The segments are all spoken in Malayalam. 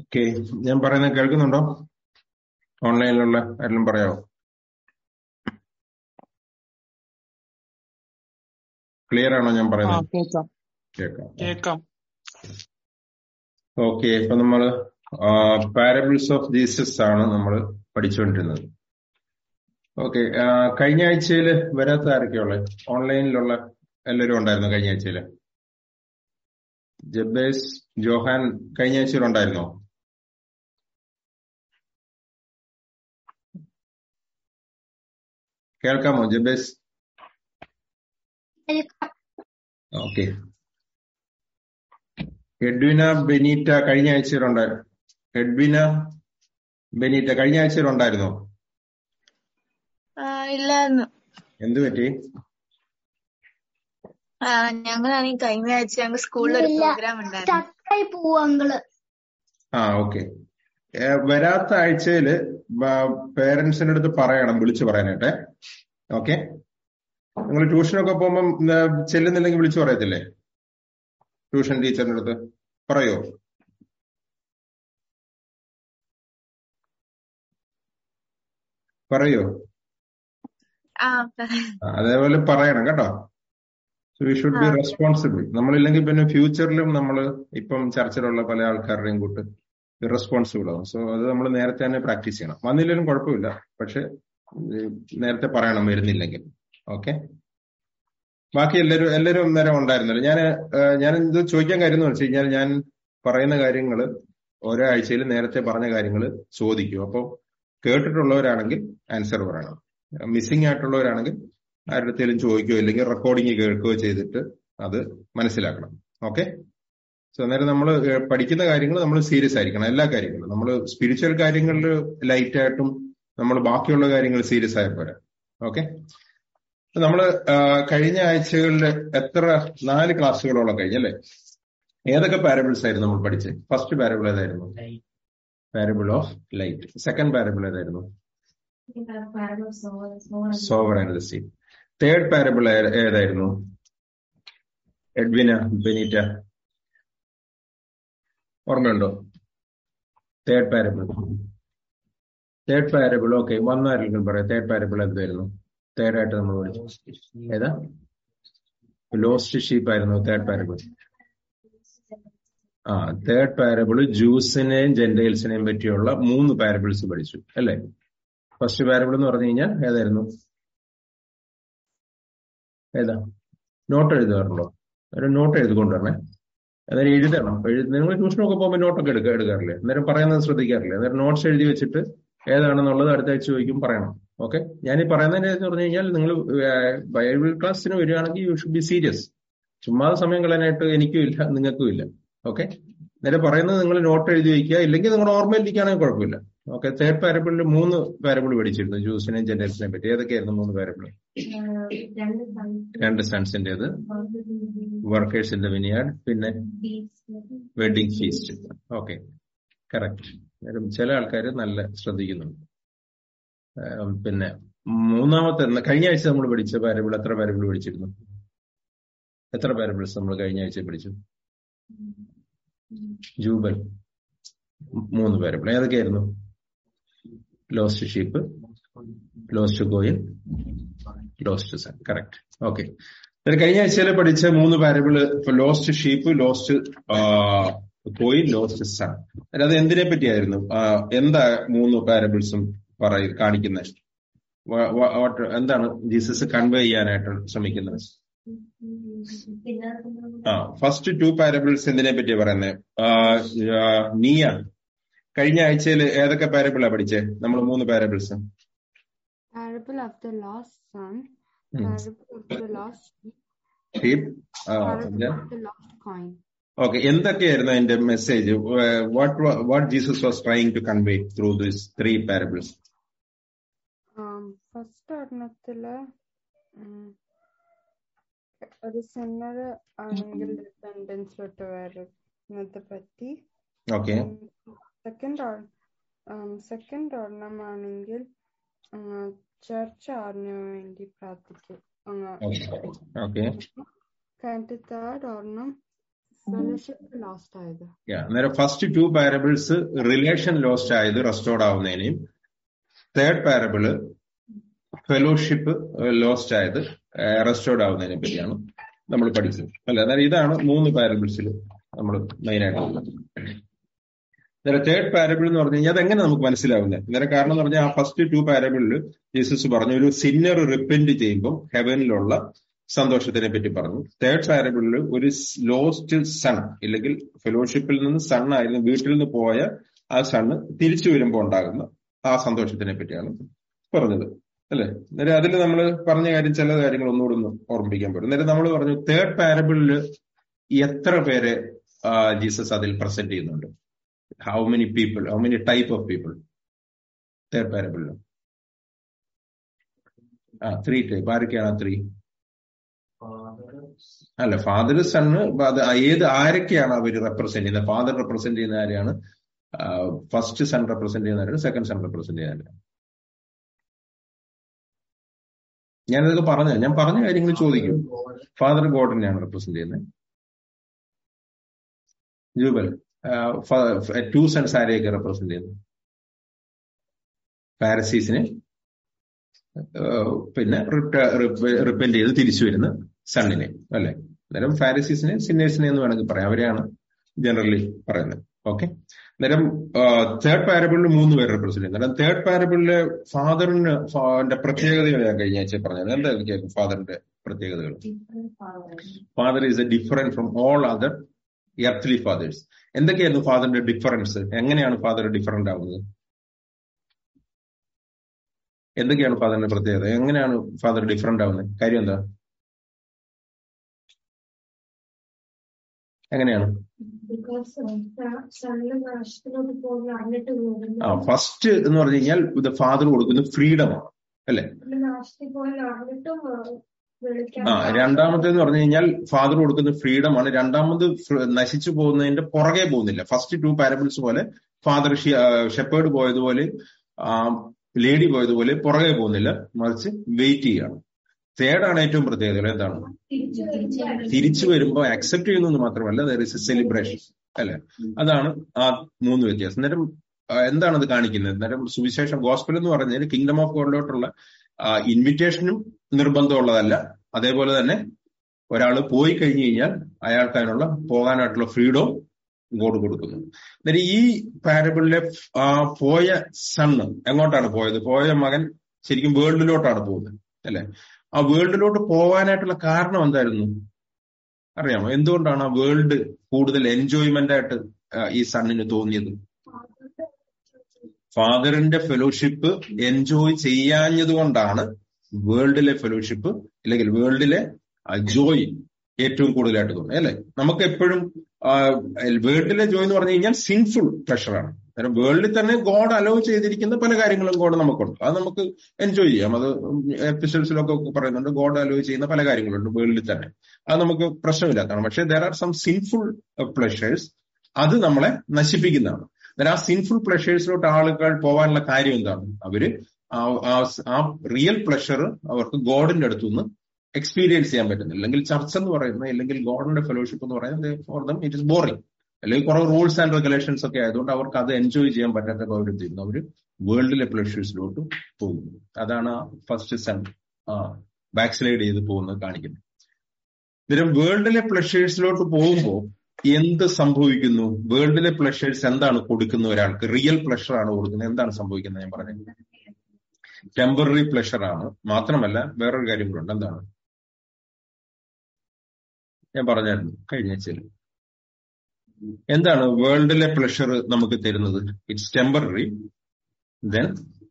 ഓക്കെ ഞാൻ പറയുന്നത് കേൾക്കുന്നുണ്ടോ ഓൺലൈനിലുള്ള എല്ലാം പറയാമോ ക്ലിയർ ആണോ ഞാൻ ആ പറയുന്നത് കേക്കാം കേൾക്കാം കേക്കാം ഓക്കെ ഇപ്പൊ നമ്മൾ പാരബിൾസ് ഓഫ് ജീസസ് ആണ് നമ്മൾ പഠിച്ചുകൊണ്ടിരുന്നത് ഓക്കെ കഴിഞ്ഞ ആഴ്ചയിൽ വരാത്ത ആരൊക്കെയുള്ളത് ഓൺലൈനിലുള്ള എല്ലാവരും ഉണ്ടായിരുന്നു കഴിഞ്ഞ ആഴ്ചയിൽ ജബേസ് ജോഹാൻ കഴിഞ്ഞ ആഴ്ചയിൽ ഉണ്ടായിരുന്നോ കേൾക്കാമോ ജബേസ് ഓക്കെ എഡ്വിന ബെനീറ്റ കഴിഞ്ഞ ആഴ്ചയിൽ ഉണ്ടായിരുന്നു എഡ്വിന ബെനീറ്റ കഴിഞ്ഞ ആഴ്ചയിൽ ഉണ്ടായിരുന്നോ ആ, ഇല്ലായിരുന്നു എന്തു പറ്റി ആ, ഞങ്ങളാണെങ്കിൽ കഴിഞ്ഞ ആഴ്ച ഞങ്ങൾ സ്കൂളിൽ ഒരു ഇല്ല. പ്രോഗ്രാം ഉണ്ടായിരുന്നു സ്റ്റക്കായി പോവും അങ്കിള് ആ ഓക്കെ വരാത്ത ആഴ്ചയില് പേരൻസിന്റെ അടുത്ത് പറയണം വിളിച്ചു പറയാനായിട്ടെ ഓക്കെ നിങ്ങൾ ട്യൂഷനൊക്കെ പോകുമ്പം ആ, ചെല്ലുന്നില്ലെങ്കിൽ വിളിച്ചു പറയത്തില്ലേ ട്യൂഷൻ ടീച്ചറിന്റെ അടുത്ത് പറയോ പറയോ ആ പറയാം. ആ, അതേപോലെ പറയണം കേട്ടോ we should be uh. Responsible നമ്മളില്ലെങ്കിൽ പിന്നെ ഫ്യൂച്ചറിലും നമ്മൾ ഇപ്പം ചർച്ചയിലുള്ള പല ആൾക്കാരുടെയും കൂട്ട് ഇറസ്പോൺസിബിൾ ആവും സോ അത് നമ്മൾ നേരത്തെ തന്നെ പ്രാക്ടീസ് ചെയ്യണം വന്നില്ലെങ്കിലും കുഴപ്പമില്ല പക്ഷെ ഏഹ്, നേരത്തെ പറയണം വരുന്നില്ലെങ്കിൽ ഓക്കെ ബാക്കി എല്ലാവരും എല്ലാവരും നേരം ഉണ്ടായിരുന്നല്ലോ ഞാൻ ഞാൻ ഇത് ചോദിക്കാൻ കാര്യം എന്ന് വെച്ച് കഴിഞ്ഞാൽ ഞാൻ പറയുന്ന കാര്യങ്ങൾ ഓരോ ആഴ്ചയിൽ നേരത്തെ പറഞ്ഞ കാര്യങ്ങൾ ചോദിക്കും അപ്പോൾ കേട്ടിട്ടുള്ളവരാണെങ്കിൽ ആൻസർ പറയണം മിസ്സിംഗ് ആയിട്ടുള്ളവരാണെങ്കിൽ ആരുടെത്തേലും ചോദിക്കുകയോ ഇല്ലെങ്കിൽ റെക്കോർഡിങ് കേൾക്കുകയോ ചെയ്തിട്ട് അത് മനസ്സിലാക്കണം ഓക്കെ സോ അന്നേരം നമ്മൾ പഠിക്കുന്ന കാര്യങ്ങൾ നമ്മൾ സീരിയസ് ആയിരിക്കണം എല്ലാ കാര്യങ്ങളും നമ്മൾ സ്പിരിച്വൽ കാര്യങ്ങളിൽ ലൈറ്റ് ആയിട്ടും നമ്മൾ ബാക്കിയുള്ള കാര്യങ്ങൾ സീരിയസ് ആയ പോരാ ഓക്കെ നമ്മൾ കഴിഞ്ഞ ആഴ്ചകളിൽ എത്ര നാല് ക്ലാസ്സുകളോളം കഴിഞ്ഞല്ലേ ഏതൊക്കെ പാരബിൾസ് ആയിരുന്നു നമ്മൾ പഠിച്ചത് ഫസ്റ്റ് പാരബിൾ ഏതായിരുന്നു parable of light second parable ഏതായിരുന്നു sower and the seed third parable ഏതായിരുന്നു എഡ്വിന ബെനീറ്റ ഓർമ്മയുണ്ടോ third parable third parable okay വന്നാരെങ്കിലും പറയാം തേർഡ് പാരബിൾ എന്തായിരുന്നു തേർഡ് ആയിട്ട് നമ്മൾ പഠിച്ചു ഏതാ ലോസ്റ്റ് ഷീപ്പ് ആയിരുന്നു തേർഡ് പാരബിൾ ആ തേർഡ് പാരബിൾ ജ്യൂസിനെയും ജെന്റൈൽസിനെയും പറ്റിയുള്ള മൂന്ന് പാരബിൾസ് പഠിച്ചു അല്ലേ ഫസ്റ്റ് പാരബിൾ എന്ന് പറഞ്ഞു കഴിഞ്ഞാൽ ഏതായിരുന്നു ഏതാ നോട്ട് എഴുതാറുണ്ടോ ഒരു നോട്ട് എഴുതിക്കൊണ്ടുവരണേ അന്നേരം എഴുതണം എഴുതി നിങ്ങൾ ട്യൂഷനൊക്കെ പോകുമ്പോൾ നോട്ടൊക്കെ എടുക്കുക എടുക്കാറില്ലേ അന്നേരം പറയുന്നത് ശ്രദ്ധിക്കാറില്ലേ അന്നേരം നോട്ട്സ് എഴുതി വെച്ചിട്ട് ഏതാണെന്നുള്ളത് അടുത്ത ആഴ്ച ചോദിക്കും പറയണം ഓക്കെ ഞാൻ ഈ പറയുന്നതിന് എന്ന് പറഞ്ഞു കഴിഞ്ഞാൽ നിങ്ങൾ ബൈബിൾ ക്ലാസ്സിന് വരികയാണെങ്കിൽ യു ഷുഡ് ബി സീരിയസ് ചുമ്മാ സമയം കളയാനായിട്ട് എനിക്കും ഇല്ല നിങ്ങൾക്കും ഇല്ല ഓക്കെ നേരെ പറയുന്നത് നിങ്ങൾ നോട്ട് എഴുതി വയ്ക്കുക ഇല്ലെങ്കിൽ നിങ്ങളുടെ ഓർമ്മയിലിരിക്കുകയാണെങ്കിൽ കുഴപ്പമില്ല ഓക്കെ തേർഡ് പാരബിളിൽ മൂന്ന് പാരബിൾ പഠിച്ചിരുന്നു ജ്യൂസിനെയും ജെന്റൽസിനെയും പറ്റി ഏതൊക്കെയായിരുന്നു മൂന്ന് പാരബിൾ രണ്ട് സൺസിന്റേത് വർക്കേഴ്സ് ഇൻ ദ വിനിയാർഡ് പിന്നെ വെഡിങ് ഫീസ്റ്റ് ഓക്കെ കറക്റ്റ് ചില ആൾക്കാർ നല്ല ശ്രദ്ധിക്കുന്നുണ്ട് ഏം, പിന്നെ മൂന്നാമത്തെ എന്താ- കഴിഞ്ഞ ആഴ്ച നമ്മൾ പഠിച്ച പാരബിൾ എത്ര പാരബിൾ പഠിച്ചിരുന്നു എത്ര പാരബിൾസ് നമ്മൾ കഴിഞ്ഞ ആഴ്ച പഠിച്ചു ജൂബൽ മൂന്ന് പാരബിൾ ഏതൊക്കെയായിരുന്നു lost sheep lost coin lost son correct okay കഴിഞ്ഞ ആഴ്ചയിൽ പഠിച്ച മൂന്ന് parable lost sheep lost coin lost son അത് എന്തിനെ പറ്റിയായിരുന്നു ആ, എന്താ മൂന്ന് പാരബിൾസും പറയ കാണിക്കുന്നത് വ- വ- what- എന്താണ് ജീസസ് കൺവേ ചെയ്യാനായിട്ട് ശ്രമിക്കുന്നത് ആ ഫസ്റ്റ് ടു പാരബിൾസ് എന്തിനെ പറ്റിയാ പറയുന്നത് നീയ കഴിഞ്ഞ ആഴ്ചയിൽ ഏതൊക്കെ പാരബിളാ പഠിച്ചേ നമ്മൾ മൂന്ന് parables Parable of the lost son, Hmm. parable of the lost sheep, sheep parable of the lost coin. Okay എന്തൊക്കെയായിരുന്നു അതിന്റെ message what what Jesus was trying to convey through this three parables Um, first ഒരെണ്ണത്തില് ഉം, ഒരു സിന്നർ ആണെങ്കിൽ റിപ്പൻഡൻസിലോട്ട് വരുന്നതെ പറ്റി ഓക്കെ സെക്കൻഡ് സെക്കൻഡ് ഒരെണ്ണമാണെങ്കിൽ ചർച്ച് ആറിന് വേണ്ടി പ്രാർത്ഥിക്കും ഓക്കെ കഴിഞ്ഞിട്ട് തേർഡ് ഒരെണ്ണം ഫെലോഷിപ്പ് ലോസ്റ്റ് ആയത് Yeah, അന്നേരം first two parables relation lost ആയത് റെസ്റ്റോർഡ് ആവുന്നതിനെയും തേർഡ് പാരബിള് ഫെലോഷിപ്പ് ലോസ്റ്റ് ആയത് റെസ്റ്റോർഡ് ആവുന്നതിനെ പറ്റിയാണ് നമ്മൾ പഠിച്ചത് അല്ല അതായത് ഇതാണ് മൂന്ന് പാരബിൾസിൽ നമ്മൾ മെയിൻ ആയിട്ടുള്ളത് അന്നേരം തേർഡ് പാരബിൾ എന്ന് പറഞ്ഞു കഴിഞ്ഞാൽ അതെങ്ങനെ നമുക്ക് മനസ്സിലാവുന്നത് അന്നേരം കാരണം എന്ന് പറഞ്ഞാൽ ആ ഫസ്റ്റ് ടു പാരബിളിൽ ജീസസ് പറഞ്ഞു ഒരു സിന്നർ റിപ്പൻഡ് ചെയ്യുമ്പോൾ ഹെവനിലുള്ള സന്തോഷത്തിനെ പറ്റി പറഞ്ഞു തേർഡ് പാരബിളിൽ ഒരു ലോസ്റ്റ് സൺ ഇല്ലെങ്കിൽ ഫെലോഷിപ്പിൽ നിന്ന് സൺ ആയിരുന്നു വീട്ടിൽ നിന്ന് പോയ ആ സണ്ണ് തിരിച്ചു വരുമ്പോൾ ഉണ്ടാകുന്ന ആ സന്തോഷത്തിനെ പറ്റിയാണ് പറഞ്ഞത് അല്ലെ അന്നേരം അതിൽ നമ്മൾ പറഞ്ഞ കാര്യം ചില കാര്യങ്ങൾ ഒന്നുകൂടി ഒന്ന് ഓർമ്മിപ്പിക്കാൻ പറ്റും അന്നേരം നമ്മൾ പറഞ്ഞു തേർഡ് പാരബിളിൽ എത്ര പേരെ ആ, ജീസസ് അതിൽ പ്രസന്റ് ചെയ്യുന്നുണ്ട് how many people how many type of people third പാരബിളിൽ ആ ത്രീ ടൈപ്പ് ആരൊക്കെയാണ് ത്രീ അല്ല ഫാദർ സണ്ണ് അത് ഏത് ആരൊക്കെയാണ് അവർ റെപ്രസെന്റ് ചെയ്യുന്നത് ഫാദർ റെപ്രസെന്റ് ചെയ്യുന്ന ആരെയാണ് ഫസ്റ്റ് സൺ റെപ്രസെന്റ് ചെയ്യുന്ന ആരാണ് സെക്കൻഡ് സൺ റെപ്രസെന്റ് ചെയ്യുന്ന ആരാണ് ഞാനിതൊക്കെ പറഞ്ഞ ഞാൻ പറഞ്ഞ കാര്യങ്ങൾ ചോദിക്കും ഫാദർ ഗോഡിനെയാണ് റെപ്രസെന്റ് ചെയ്യുന്നത് ജൂബൽ ടു സൺസ് ആരെയൊക്കെ റെപ്രസെന്റ് ചെയ്യുന്നു പാരസീസിനെ പിന്നെ റിപ്പൻഡ് ചെയ്ത് തിരിച്ചു വരുന്ന സണ്ണിനെ അല്ലെ അന്നേരം ഫാരസീസിനെ സിന്നേഴ്സിനെ എന്ന് വേണമെങ്കിൽ പറയാം അവരെയാണ് ജനറലി പറയുന്നത് ഓക്കെ അന്നേരം തേർഡ് പാരബിളിൽ മൂന്ന് പേര് റെപ്രസെന്റ് ചെയ്യുന്നത് അന്നേരം തേർഡ് പാരബിളിലെ ഫാദറിന് പ്രത്യേകതകൾ ഞാൻ കഴിഞ്ഞ ആഴ്ച പറഞ്ഞത് എന്തായിരിക്കും ഫാദറിന്റെ പ്രത്യേകതകൾ father is a different from all other earthly fathers എന്തൊക്കെയായിരുന്നു ഫാദറിന്റെ ഡിഫറൻസ് എങ്ങനെയാണ് ഫാദർ ഡിഫറെന്റ് ആവുന്നത് എന്തൊക്കെയാണ് ഫാദറിന്റെ പ്രത്യേകത എങ്ങനെയാണ് ഫാദർ ഡിഫറെന്റ് ആവുന്നത് കാര്യം എന്താ എങ്ങനെയാണ് ആ ഫസ്റ്റ് എന്ന് പറഞ്ഞു കഴിഞ്ഞാൽ ഇത് ഫാദർ കൊടുക്കുന്ന ഫ്രീഡമാണ് അല്ലെ ആ രണ്ടാമത്തേന്ന് പറഞ്ഞു കഴിഞ്ഞാൽ ഫാദർ കൊടുക്കുന്ന ഫ്രീഡമാണ് രണ്ടാമത് നശിച്ചു പോകുന്നതിന്റെ പുറകെ പോകുന്നില്ല ഫസ്റ്റ് ടു പാരബിൾസ് പോലെ ഫാദർ ഷെപ്പേർഡ് പോയതുപോലെ ലേഡി പോയതുപോലെ പുറകെ പോകുന്നില്ല മറിച്ച് വെയിറ്റ് ചെയ്യാണ് തേർഡാണ് ഏറ്റവും പ്രത്യേകത എന്താണ് തിരിച്ചു വരുമ്പോൾ അക്സെപ്റ്റ് ചെയ്യുന്നത് മാത്രമല്ല ദർ ഇസ് എ സെലിബ്രേഷൻ അല്ലെ അതാണ് ആ മൂന്ന് വ്യത്യാസം അന്നേരം എന്താണ് അത് കാണിക്കുന്നത് അന്നേരം സുവിശേഷം ഗോസ്പൽ എന്ന് പറഞ്ഞാൽ കിങ്ഡം ഓഫ് ഗോഡിലോട്ടുള്ള ഇൻവിറ്റേഷനും നിർബന്ധമുള്ളതല്ല അതേപോലെ തന്നെ ഒരാൾ പോയി കഴിഞ്ഞു കഴിഞ്ഞാൽ അയാൾക്ക് അതിനുള്ള പോകാനായിട്ടുള്ള ഫ്രീഡവും ഗോഡ് കൊടുക്കുന്നു അന്നേരം ഈ പാരബിളിലെ ആ പോയ സണ്ണ് എങ്ങോട്ടാണ് പോയത് പോയ മകൻ ശരിക്കും വേൾഡിലോട്ടാണ് പോകുന്നത് അല്ലെ ആ വേൾഡിലോട്ട് പോകാനായിട്ടുള്ള കാരണം എന്തായിരുന്നു അറിയാമോ എന്തുകൊണ്ടാണ് ആ വേൾഡ് കൂടുതൽ എൻജോയ്മെന്റ് ആയിട്ട് ഈ സണ്ണിന് തോന്നിയത് ഫാദറിന്റെ ഫെലോഷിപ്പ് എൻജോയ് ചെയ്യാഞ്ഞത് കൊണ്ടാണ് വേൾഡിലെ ഫെലോഷിപ്പ് അല്ലെങ്കിൽ വേൾഡിലെ ജോയ് ഏറ്റവും കൂടുതലായിട്ട് തോന്നുന്നത് അല്ലെ നമുക്ക് എപ്പോഴും വേൾഡിലെ ജോയ് എന്ന് പറഞ്ഞു കഴിഞ്ഞാൽ സിൻഫുൾ പ്ലഷറാണ് കാരണം വേൾഡിൽ തന്നെ ഗോഡ് അലോ ചെയ്തിരിക്കുന്ന പല കാര്യങ്ങളും ഗോഡ് നമുക്കുണ്ട് അത് നമുക്ക് എൻജോയ് ചെയ്യാം അത് എപ്പിസോഡ്സിലൊക്കെ പറയുന്നുണ്ട് ഗോഡ് അലോ ചെയ്യുന്ന പല കാര്യങ്ങളുണ്ട് വേൾഡിൽ തന്നെ അത് നമുക്ക് പ്രശ്നമില്ലാത്തതാണ് പക്ഷെ there are some sinful pleasures അത് നമ്മളെ നശിപ്പിക്കുന്നതാണ് അന്നേരം ആ സിൻഫുൾ പ്ലഷേഴ്സിലോട്ട് ആളുകൾ പോകാനുള്ള കാര്യം എന്താണ് അവര് ആ റിയൽ പ്ലഷർ അവർക്ക് ഗോഡിന്റെ അടുത്തുനിന്ന് എക്സ്പീരിയൻസ് ചെയ്യാൻ പറ്റുന്നില്ല അല്ലെങ്കിൽ ചർച്ച എന്ന് പറയുന്നത് അല്ലെങ്കിൽ ഗോഡിന്റെ ഫെലോഷിപ്പ് എന്ന് പറയുന്നത് for them it is boring അല്ലെങ്കിൽ കുറെ റൂൾസ് ആൻഡ് റെഗുലേഷൻസ് ഒക്കെ ആയതുകൊണ്ട് അവർക്ക് അത് എൻജോയ് ചെയ്യാൻ പറ്റാത്ത പൗരത്വം അവർ വേൾഡിലെ പ്ലഷേഴ്സിലോട്ട് പോകുന്നു അതാണ് ഫസ്റ്റ് സൺ ബാക്ക് സ്ലൈഡ് ചെയ്ത് പോകുന്നത് കാണിക്കുന്നത് ഇതിലും വേൾഡിലെ പ്ലഷേഴ്സിലോട്ട് പോകുമ്പോൾ എന്ത് സംഭവിക്കുന്നു വേൾഡിലെ പ്ലഷേഴ്സ് എന്താണ് കൊടുക്കുന്ന ഒരാൾക്ക് റിയൽ പ്ലഷർ ആണ് കൊടുക്കുന്നത് എന്താണ് സംഭവിക്കുന്നത് ഞാൻ പറഞ്ഞത് ടെമ്പററി പ്ലഷർ ആണ് മാത്രമല്ല വേറൊരു കാര്യം കൂടെ ഉണ്ട് എന്താണ് ഞാൻ പറഞ്ഞായിരുന്നു കഴിഞ്ഞ ആഴ്ചയിൽ എന്താണ് വേൾഡിലെ പ്ലഷർ നമുക്ക് തരുന്നത് it's temporary then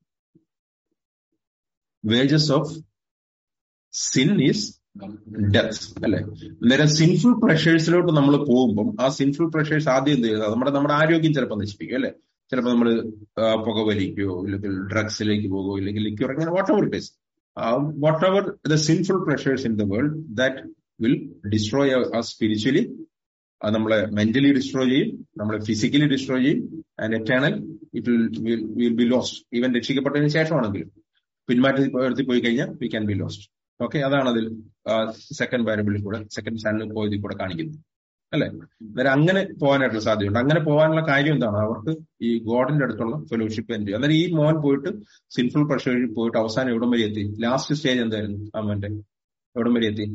wages of sin is death അല്ലെ അന്നേരം സിൻഫുൾ പ്രഷേഴ്സിലോട്ട് നമ്മൾ പോകുമ്പം ആ സിൻഫുൾ പ്രഷേഴ്സ് ആദ്യം എന്ത് ചെയ്യുന്നത് നമ്മുടെ നമ്മുടെ ആരോഗ്യം ചിലപ്പോൾ നശിപ്പിക്കും അല്ലെ ചിലപ്പോൾ നമ്മൾ പുകവലിക്കുകയോ ഇല്ലെങ്കിൽ ഡ്രഗ്സിലേക്ക് പോകുകയോ ഇല്ലെങ്കിൽ ലിക്യൂർ അങ്ങനെ whatever it is whatever the sinful pleasures in the world that will destroy uh spiritually അത് നമ്മളെ മെന്റലി ഡിസ്ട്രോയ് ചെയ്യും നമ്മളെ ഫിസിക്കലി ഡിസ്ട്രോയ് ചെയ്യും and eternal it will will be lost even രക്ഷിക്കപ്പെട്ടതിന് ശേഷമാണെങ്കിലും പിന്മാറ്റത്തിൽ പോയി കഴിഞ്ഞാൽ we can be lost okay അതാണ് അതിൽ സെക്കൻഡ് വാരിയബിളിൽ കൂടെ സെക്കൻഡ് ചാനലിൽ പോയതിൽ കൂടെ കാണിക്കുന്നത് അല്ലെ അന്നേരം അങ്ങനെ പോകാനായിട്ടുള്ള സാധ്യതയുണ്ട് അങ്ങനെ പോകാനുള്ള കാര്യം എന്താണ് അവർക്ക് ഈ ഗോഡിന്റെ അടുത്തുള്ള ഫെലോഷിപ്പ് എൻജോയ് അന്നേരം ഈ മോൻ പോയിട്ട് സിൻഫുൾ പ്രഷർ പോയിട്ട് അവസാനം എവിടം വരെ എത്തി ലാസ്റ്റ് സ്റ്റേജ് എന്തായിരുന്നു ആ മോന്റെ എവിടം വരെ എത്തി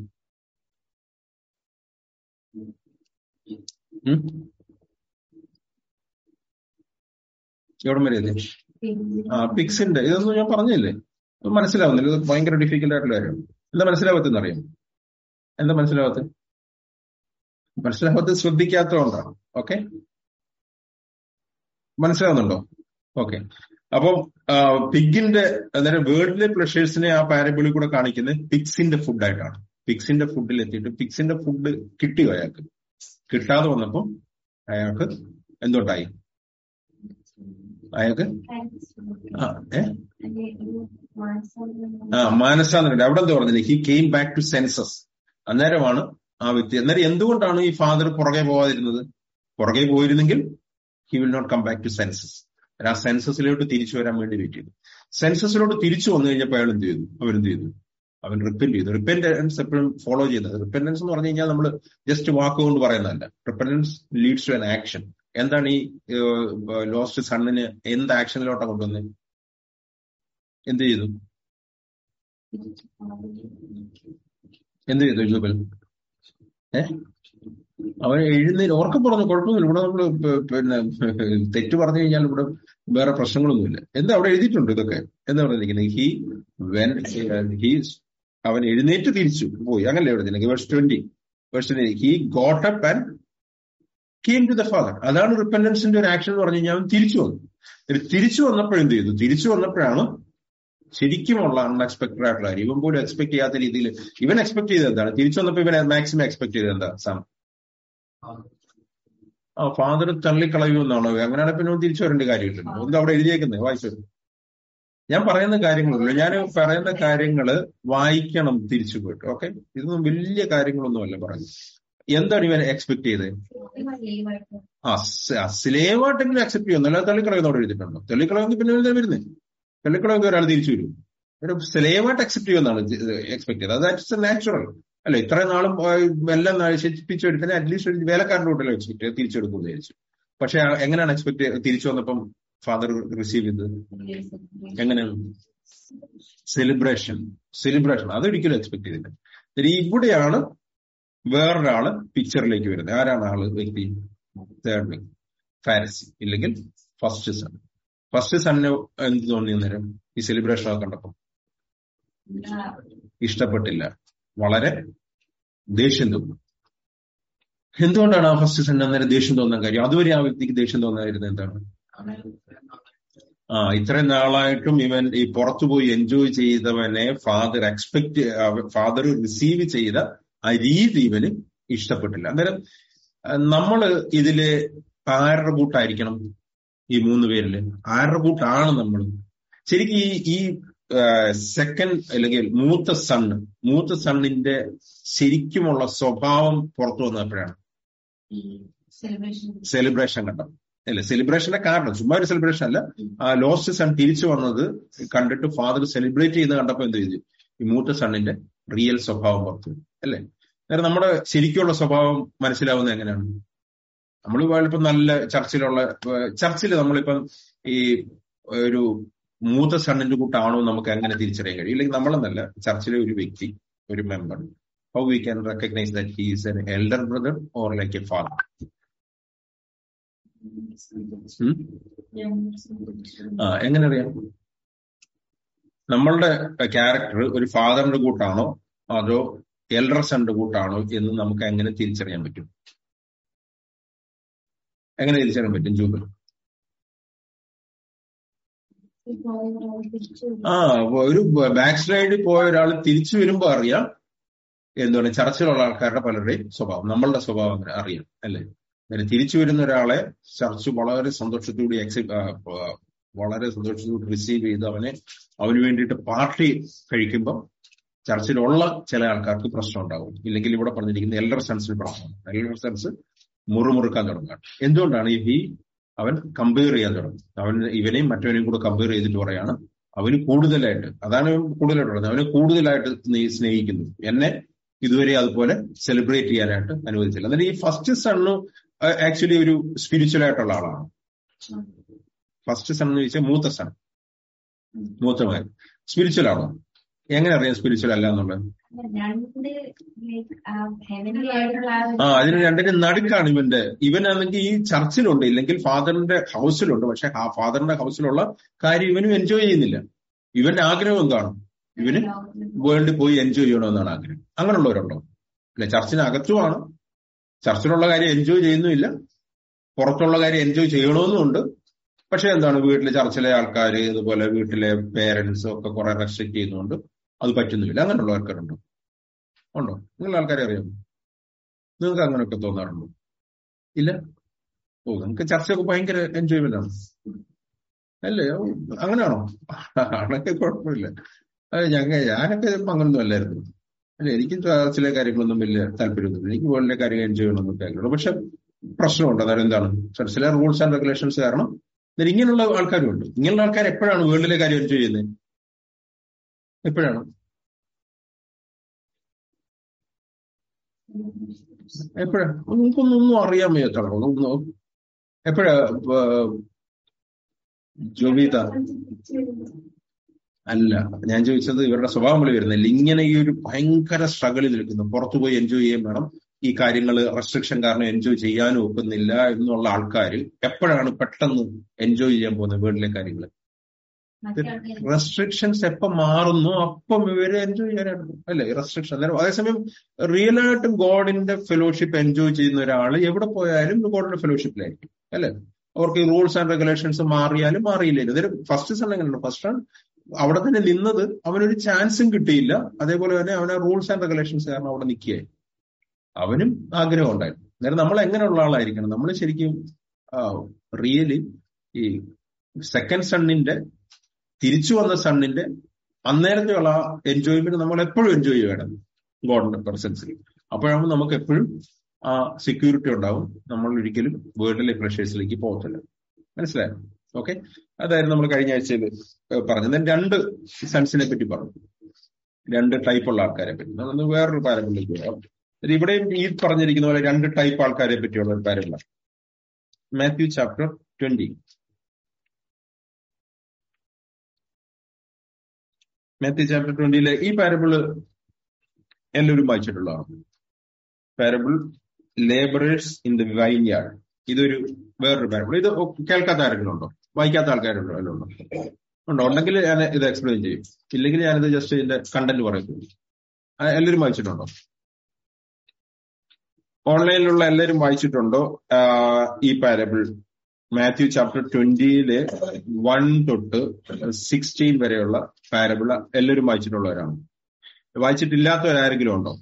ഉം? എവിടം വരെ എത്തി ആ പിക്സിന്റെ ഇതൊന്നും ഞാൻ പറഞ്ഞില്ലേ ഇത് മനസ്സിലാവുന്നില്ല ഇത് ഭയങ്കര ഡിഫിക്കൽട്ട് ആയിട്ടുള്ള കാര്യം എന്താ മനസ്സിലാവത്തെന്ന് അറിയാം എന്താ മനസ്സിലാവത്ത് മനസ്സിലാവത്ത് ശ്രദ്ധിക്കാത്തതുകൊണ്ടാണ് ഓക്കെ മനസ്സിലാവുന്നുണ്ടോ ഓക്കെ അപ്പം പിഗിന്റെ അന്നേരം വേൾഡിലെ പ്ലഷേഴ്സിനെ ആ പാരബിളിൽ കൂടെ കാണിക്കുന്നത് പിക്സിന്റെ ഫുഡായിട്ടാണ് പിക്സിന്റെ ഫുഡിൽ എത്തിയിട്ട് പിക്സിന്റെ ഫുഡ് കിട്ടിയോ അയാൾക്ക് കിട്ടാതെ വന്നപ്പോ അയാൾക്ക് എന്തുണ്ടായി അയാൾക്ക് ആ ഏ ആ മാനസാന്തരം അവിടെ എന്താ പറഞ്ഞില്ലേ he came back to senses അന്നേരമാണ് ആ വ്യക്തി അന്നേരം എന്തുകൊണ്ടാണ് ഈ ഫാദർ പുറകെ പോവാതിരുന്നത് പുറകെ പോയിരുന്നെങ്കിൽ he will not come back to senses ആ സെൻസസിലോട്ട് തിരിച്ചു വരാൻ വേണ്ടി വെയിറ്റ് ചെയ്തു സെൻസസിലോട്ട് തിരിച്ചു വന്നു കഴിഞ്ഞപ്പോൾ അയാൾ എന്ത് ചെയ്തു അവരെന്ത് ചെയ്തു അവൻ റിപ്പൻഡ് ചെയ്തു റിപ്പൻഡൻസ് എപ്പോഴും ഫോളോ ചെയ്യുന്നത് റിപ്പൻഡൻസ് എന്ന് പറഞ്ഞു കഴിഞ്ഞാൽ നമ്മൾ ജസ്റ്റ് വാക്ക് കൊണ്ട് പറയുന്നതല്ല repentance leads to an action എന്താണ് ഈ ലോസ്റ്റ് സണ്ണിന് എന്ത് ആക്ഷനിലോട്ടാണ് കൊണ്ടുവന്നത് എന്ത് ചെയ്തു എന്ത് ചെയ്തു ജൂബൽ ഏ അവൻ എഴുന്നേറ്റ് ഓർക്കം പറഞ്ഞു കുഴപ്പമൊന്നുമില്ല ഇവിടെ നമ്മള് പ- പിന്നെ തെറ്റ് പറഞ്ഞു കഴിഞ്ഞാൽ ഇവിടെ വേറെ പ്രശ്നങ്ങളൊന്നുമില്ല എന്താ അവിടെ എഴുതിയിട്ടുണ്ട് ഇതൊക്കെ എന്താ പറഞ്ഞിരിക്കുന്നത് ഹി വെൻ ഹി അവൻ എഴുന്നേറ്റ് തിരിച്ചു പോയി അങ്ങനല്ലേ എഴുതിയില്ലെങ്കിൽ verse twenty verse twenty he got up and came to the father അതാണ് റിപ്പൻഡൻസിന്റെ ഒരു ആക്ഷൻ എന്ന് പറഞ്ഞു കഴിഞ്ഞാൽ അവൻ തിരിച്ചു വന്നു എന്നിട്ട് തിരിച്ചു വന്നപ്പോഴെന്ത് ചെയ്തു തിരിച്ചു വന്നപ്പോഴാണ് ശരിക്കുമുള്ള അൺഎക്സ്പെക്ടഡ് ആയിട്ടുള്ള കാര്യം ഇവൻ പോലും എക്സ്പെക്ട് ചെയ്യാത്ത രീതിയിൽ ഇവൻ എക്സ്പെക്ട് ചെയ്തത് എന്താണ് തിരിച്ചു വന്നപ്പോ ഇവൻ മാക്സിമം എക്സ്പെക്ട് ചെയ്തത് എന്താ സാം ആ ഫാദർ തള്ളിക്കളയുമെന്നാണോ അങ്ങനെയാണെങ്കിൽ പിന്നെ അവൻ തിരിച്ചു വരേണ്ട കാര്യമില്ലല്ലോ എന്താ അവിടെ എഴുതിയേക്കുന്നത് വായിച്ചു ഞാൻ പറയുന്ന കാര്യങ്ങളുള്ളൂ ഞാൻ പറയുന്ന കാര്യങ്ങള് വായിക്കണം തിരിച്ചു പോയിട്ട് ഓക്കെ ഇതൊന്നും വലിയ കാര്യങ്ങളൊന്നുമല്ല പറയുന്നത് എന്താണ് ഇവൻ എക്സ്പെക്ട് ചെയ്തത് ആ സ്ലേവായിട്ടെങ്കിലും അക്സെപ്റ്റ് ചെയ്യുന്നു അല്ലാതെ തള്ളിക്കളയുന്നോട് എഴുതിയിട്ടുണ്ടോ തള്ളിക്കളയുന്ന പിന്നെ എന്താ വരുന്നത് തള്ളിക്കളയുന്ന ഒരാൾ തിരിച്ചു വരും ഒരു സ്ലേവായിട്ട് അക്സെപ്റ്റ് ചെയ്യുമെന്നാണ് എക്സ്പെക്ട് ചെയ്തത് അത് ദാറ്റ്സ് നാച്ചുറൽ അല്ല ഇത്രയും നാളും ആ, എല്ലാം നശിപ്പിച്ചെടുത്തതിന് അറ്റ്ലീസ്റ്റ് ഒരു വേലക്കാരൻ്റെ കൂട്ടല്ലോ എക്സ്പെക്ട് ചെയ്ത് തിരിച്ചെടുക്കുമെന്ന് വിചാരിച്ചു പക്ഷെ ആ- എങ്ങനെയാണ് എക്സ്പെക്ട് തിരിച്ചു വന്നപ്പം ഫാദർ റിസീവ് ചെയ്തത് എങ്ങനെയാണ് സെലിബ്രേഷൻ സെലിബ്രേഷൻ അതൊരിക്കലും എക്സ്പെക്ട് ചെയ്തില്ല ഇനി ഇവിടെയാണ് വേറൊരാള് പിക്ചറിലേക്ക് വരുന്നത് ആരാണ് ആള് വ്യക്തി തേർഡ് വ്യക്തി ഫാരസി ഇല്ലെങ്കിൽ ഫസ്റ്റ് സൺ ഫസ്റ്റ് സണ്ണിന് എന്ത് തോന്നി അന്നേരം ഈ സെലിബ്രേഷൻ ഒക്കെ കണ്ടപ്പോ ഇഷ്ടപ്പെട്ടില്ല വളരെ ദേഷ്യം തോന്നും എന്തുകൊണ്ടാണ് ആ ഫസ്റ്റ് സൺ അന്നേരം ദേഷ്യം തോന്നാൻ കാര്യം അതുവരെ ആ വ്യക്തിക്ക് ദേഷ്യം തോന്നാതിരുന്നത് എന്താണ് ആ ഇത്രയും നാളായിട്ടും ഇവൻ ഈ പുറത്തുപോയി എൻജോയ് ചെയ്തവനെ ഫാദർ എക്സ്പെക്ട് ഫാദർ റിസീവ് ചെയ്ത ആ രീതി ഇവന് ഇഷ്ടപ്പെട്ടില്ല അന്നേരം ആ, നമ്മള് ഇതില് ആരുടെ കൂട്ടായിരിക്കണം ഈ മൂന്ന് പേരില് ആരുടെ കൂട്ടാണ് നമ്മൾ ശരിക്കും ഈ ഈ സെക്കൻഡ് അല്ലെങ്കിൽ മൂത്ത സണ്ണ് മൂത്ത സണ്ണിന്റെ ശരിക്കുമുള്ള സ്വഭാവം പുറത്തു വന്നപ്പോഴാണ് സെലിബ്രേഷൻ കണ്ടത് അല്ലെ സെലിബ്രേഷന്റെ കാരണം ചുമ്മാ ഒരു സെലിബ്രേഷൻ അല്ല ആ ലോസ്റ്റ് സൺ തിരിച്ചു വന്നത് കണ്ടിട്ട് ഫാദർ സെലിബ്രേറ്റ് ചെയ്യുന്നത് കണ്ടപ്പോ എന്ത് ചെയ്തു ഈ മൂത്ത സണ്ണിന്റെ റിയൽ സ്വഭാവം പുറത്തു വന്നു. അല്ലെ അന്നേരം നമ്മുടെ ശരിക്കുള്ള സ്വഭാവം മനസ്സിലാവുന്നത് എങ്ങനെയാണ് നമ്മൾ ഇപ്പം നല്ല ചർച്ചിലുള്ള ചർച്ചിൽ നമ്മളിപ്പം ഈ ഒരു മൂത്ത സണ്ണിന്റെ കൂട്ടാണോ നമുക്ക് എങ്ങനെ തിരിച്ചറിയാൻ കഴിയും ഇല്ലെങ്കിൽ നമ്മളെന്നല്ല ചർച്ചിലെ ഒരു വ്യക്തി ഒരു member how we can recognise that he is an elder brother or like a father ആ എങ്ങനെ അറിയാം നമ്മളുടെ ക്യാരക്ടർ ഒരു ഫാദറിന്റെ കൂട്ടാണോ അതോ എൽഡർ സണ്ണിന്റെ കൂട്ടാണോ എന്ന് നമുക്ക് എങ്ങനെ തിരിച്ചറിയാൻ പറ്റും എങ്ങനെ തിരിച്ചറിയാൻ പറ്റും ജൂബിൽ ആ ഒരു ബാക്ക് സ്ലൈഡിൽ പോയ ഒരാൾ തിരിച്ചു വരുമ്പോ അറിയാം എന്താണ് ചർച്ചിലുള്ള ആൾക്കാരുടെ പലരുടെയും സ്വഭാവം നമ്മളുടെ സ്വഭാവം അങ്ങനെ അറിയാം അല്ലേ അങ്ങനെ തിരിച്ചു വരുന്ന ഒരാളെ ചർച്ച് വളരെ സന്തോഷത്തോടെ accept- ആ, ആ, വളരെ സന്തോഷത്തോടെ റിസീവ് ചെയ്ത് അവനെ അവന് വേണ്ടിയിട്ട് പാർട്ടി കഴിക്കുമ്പോൾ ചർച്ചിലുള്ള ചില ആൾക്കാർക്ക് പ്രശ്നം ഉണ്ടാവും ഇല്ലെങ്കിൽ ഇവിടെ പറഞ്ഞിരിക്കുന്ന എൽഡർ സൺസിന് പ്രശ്നം എൽഡർ സൺസ് മുറുമുറുക്കാൻ തുടങ്ങുകയാണ് എന്തുകൊണ്ടാണ് ഈ അവൻ കമ്പയർ ചെയ്യാൻ തുടങ്ങി അവൻ ഇവനെയും മറ്റവനെയും കൂടെ കമ്പയർ ചെയ്തിട്ട് പറയാണ് അവന് കൂടുതലായിട്ട് അതാണ് അവൻ കൂടുതലായിട്ട് പറയുന്നത് അവനെ കൂടുതലായിട്ട് നീ സ്നേഹിക്കുന്നു എന്നെ ഇതുവരെ അതുപോലെ സെലിബ്രേറ്റ് ചെയ്യാനായിട്ട് അനുവദിച്ചില്ല എന്നാൽ ഈ ഫസ്റ്റ് സണ്ണ് ആക്ച്വലി ഒരു സ്പിരിച്വൽ ആയിട്ടുള്ള ആളാണ് ഫസ്റ്റ് സൺ എന്ന് ചോദിച്ചാൽ മൂത്ത സൺ മൂത്ത മകൻ സ്പിരിച്വൽ ആണോ എങ്ങനെ അറിയാം സ്പിരിച്വൽ അല്ല എന്നുള്ളത് രണ്ട് ഹെവൻലി ആയിട്ടുള്ള ആ ഒരു ആ അതിന് രണ്ടിന് നടുക്കാണ് ഇവന്റെ ഇവനാണെങ്കിൽ ഈ ചർച്ചിലുണ്ട് ഇല്ലെങ്കിൽ ഫാദറിന്റെ ഹൗസിലുണ്ട് പക്ഷെ ആ ഫാദറിന്റെ ഹൗസിലുള്ള കാര്യം ഇവനും എൻജോയ് ചെയ്യുന്നില്ല ഇവന്റെ ആഗ്രഹം എന്താണ് ഇവന് വേൾഡിൽ പോയി എൻജോയ് ചെയ്യണമെന്നാണ് ആഗ്രഹം അങ്ങനെയുള്ളവരുണ്ടോ അല്ലെ ചർച്ചിനകത്തുമാണ് ചർച്ചിലുള്ള കാര്യം എൻജോയ് ചെയ്യുന്നുമില്ല പുറത്തുള്ള കാര്യം എൻജോയ് ചെയ്യണമെന്നുമുണ്ട് പക്ഷെ എന്താണ് വീട്ടിലെ ചർച്ചിലെ ആൾക്കാർ ഇതുപോലെ വീട്ടിലെ പേരൻസ് ഒക്കെ കുറെ റെസ്ട്രിക്ട് ചെയ്യുന്നുണ്ട് അത് പറ്റുന്നുമില്ല അങ്ങനെയുള്ള ആൾക്കാരുണ്ടോ ഉണ്ടോ നിങ്ങൾ ആൾക്കാരെ അറിയാമോ നിങ്ങൾക്ക് അങ്ങനെയൊക്കെ തോന്നാറുണ്ടോ ഇല്ല ഓ നിങ്ങൾക്ക് ചർച്ചയൊക്കെ ഭയങ്കര എൻജോയ്മെന്റ് ആണ് അല്ലേ ഓ, അങ്ങനെയാണോ ആണൊക്കെ കുഴപ്പമില്ല അത് ഞങ്ങ ഞാനൊക്കെ ചിലപ്പോ അങ്ങനൊന്നും അല്ലായിരുന്നു അല്ല എനിക്കും ചർച്ചിലെ കാര്യങ്ങളൊന്നും വലിയ താല്പര്യമൊന്നുമില്ല എനിക്ക് വേൾഡിലെ കാര്യങ്ങൾ എൻജോയ് ചെയ്യണമെന്നൊക്കെ ആഗ്രഹമുള്ളൂ പക്ഷെ പ്രശ്നമുണ്ട് അതായത് എന്താണ് ചർച്ചിലെ റൂൾസ് ആൻഡ് റെഗുലേഷൻസ് കാരണം എന്നിട്ട് ഇങ്ങനെയുള്ള ആൾക്കാരും ഉണ്ട് ഇങ്ങനെയുള്ള ആൾക്കാർ എപ്പോഴാണ് വേൾഡിലെ കാര്യം എൻജോയ് ചെയ്യുന്നത് എപ്പോഴാണ് എപ്പോഴാ നിങ്ങൾക്കൊന്നും ഒന്നും അറിയാൻ വയ്യാത്തതാണോ ഒന്ന് എപ്പോഴാ ഏർ, ജോബിത അല്ല ഞാൻ ചോദിച്ചത് ഇവരുടെ സ്വഭാവം പോലെ വരുന്നില്ല ഇങ്ങനെ ഈ ഒരു ഭയങ്കര സ്ട്രഗിളിൽ നിൽക്കുന്നു പുറത്തു പോയി എൻജോയ് ചെയ്യാൻ വേണം ഈ കാര്യങ്ങൾ റെസ്ട്രിക്ഷൻ കാരണം എൻജോയ് ചെയ്യാനും ഒക്കുന്നില്ല എന്നുള്ള ആൾക്കാർ എപ്പോഴാണ് പെട്ടെന്ന് എൻജോയ് ചെയ്യാൻ പോകുന്നത് വീട്ടിലെ കാര്യങ്ങൾ മറ്റേ ആൾക്കാര് റെസ്ട്രിക്ഷൻസ് എപ്പം മാറുന്നു അപ്പം ഇവര് എൻജോയ് ചെയ്യാനായിട്ട് പോകും. അല്ലേ റെസ്ട്രിക്ഷൻ അന്നേരം അതേസമയം റിയൽ ആയിട്ട് ഗോഡിന്റെ ഫെലോഷിപ്പ് എൻജോയ് ചെയ്യുന്ന ഒരാൾ എവിടെ പോയാലും ഗോഡിന്റെ ഫെലോഷിപ്പിലായിരിക്കും അല്ലേ അവർക്ക് ഈ റൂൾസ് ആൻഡ് റെഗുലേഷൻസ് മാറിയാലും മാറിയില്ലായിരുന്നു അതൊരു ഫസ്റ്റ് സൺ എങ്ങനെയാണ് ഫസ്റ്റ് സൺ അവിടെ തന്നെ നിന്നത് അവനൊരു ചാൻസും കിട്ടിയില്ല അതേപോലെ തന്നെ അവന് റൂൾസ് ആൻഡ് റെഗുലേഷൻസ് കാരണം അവിടെ നിൽക്കുകയായി അവനും ആഗ്രഹം ഉണ്ടായിരുന്നു അന്നേരം നമ്മൾ എങ്ങനെയുള്ള ആളായിരിക്കണം നമ്മൾ ശരിക്കും റിയലി ഈ സെക്കൻഡ് സണ്ണിന്റെ തിരിച്ചു വന്ന സണ്ണിന്റെ അന്നേരത്തെയുള്ള എൻജോയ്മെന്റ് നമ്മൾ എപ്പോഴും എൻജോയ് ചെയ്യണം ഗോഡിന്റെ പ്രസൻസിൽ അപ്പോഴാകുമ്പോൾ നമുക്ക് എപ്പോഴും ആ സെക്യൂരിറ്റി ഉണ്ടാവും നമ്മൾ ഒരിക്കലും വേൾഡിലെ പ്രഷേഴ്സിലേക്ക് പോകത്തില്ല മനസ്സിലായോ ഓക്കെ അതായിരുന്നു നമ്മൾ കഴിഞ്ഞ ആഴ്ചയിൽ പറഞ്ഞത് ഞാൻ രണ്ട് സൺസിനെ പറ്റി പറഞ്ഞു രണ്ട് ടൈപ്പ് ഉള്ള ആൾക്കാരെ പറ്റി നമ്മൾ വേറൊരു പാരമ്പിലേക്ക് പോകാം ഇത് ഇവിടെയും ഈ പറഞ്ഞിരിക്കുന്ന പോലെ രണ്ട് ടൈപ്പ് ആൾക്കാരെ പറ്റിയുള്ള ഒരു പാരമ്പിളാണ് Matthew chapter twenty Matthew chapter ട്വന്റിയിലെ ഈ പാരബിള് എല്ലാവരും വായിച്ചിട്ടുള്ളതാണ് parable labourers in the vineyard ഇതൊരു വേറൊരു പാരബിൾ ഇത് കേൾക്കാത്ത ആരെങ്കിലും ഉണ്ടോ വായിക്കാത്ത ആൾക്കാരുണ്ടോ എല്ലാം ഉണ്ടോ ഉണ്ടോ ഉണ്ടെങ്കിൽ ഞാൻ ഇത് എക്സ്പ്ലെയിൻ ചെയ്യും ഇല്ലെങ്കിൽ ഞാനിത് ജസ്റ്റ് ഇതിന്റെ കണ്ടന്റ് പറയുന്നു ആ, എല്ലാവരും വായിച്ചിട്ടുണ്ടോ ഓൺലൈനിലുള്ള എല്ലാവരും വായിച്ചിട്ടുണ്ടോ ആ, ഈ പാരബിൾ മാത്യു ചാപ്റ്റർ ട്വന്റിയിലെ വൺ തൊട്ട് സിക്സ്റ്റീൻ വരെയുള്ള പാരബിൾ എല്ലാവരും വായിച്ചിട്ടുള്ളവരാണ് വായിച്ചിട്ടില്ലാത്തവരാരെങ്കിലും ഉണ്ടോ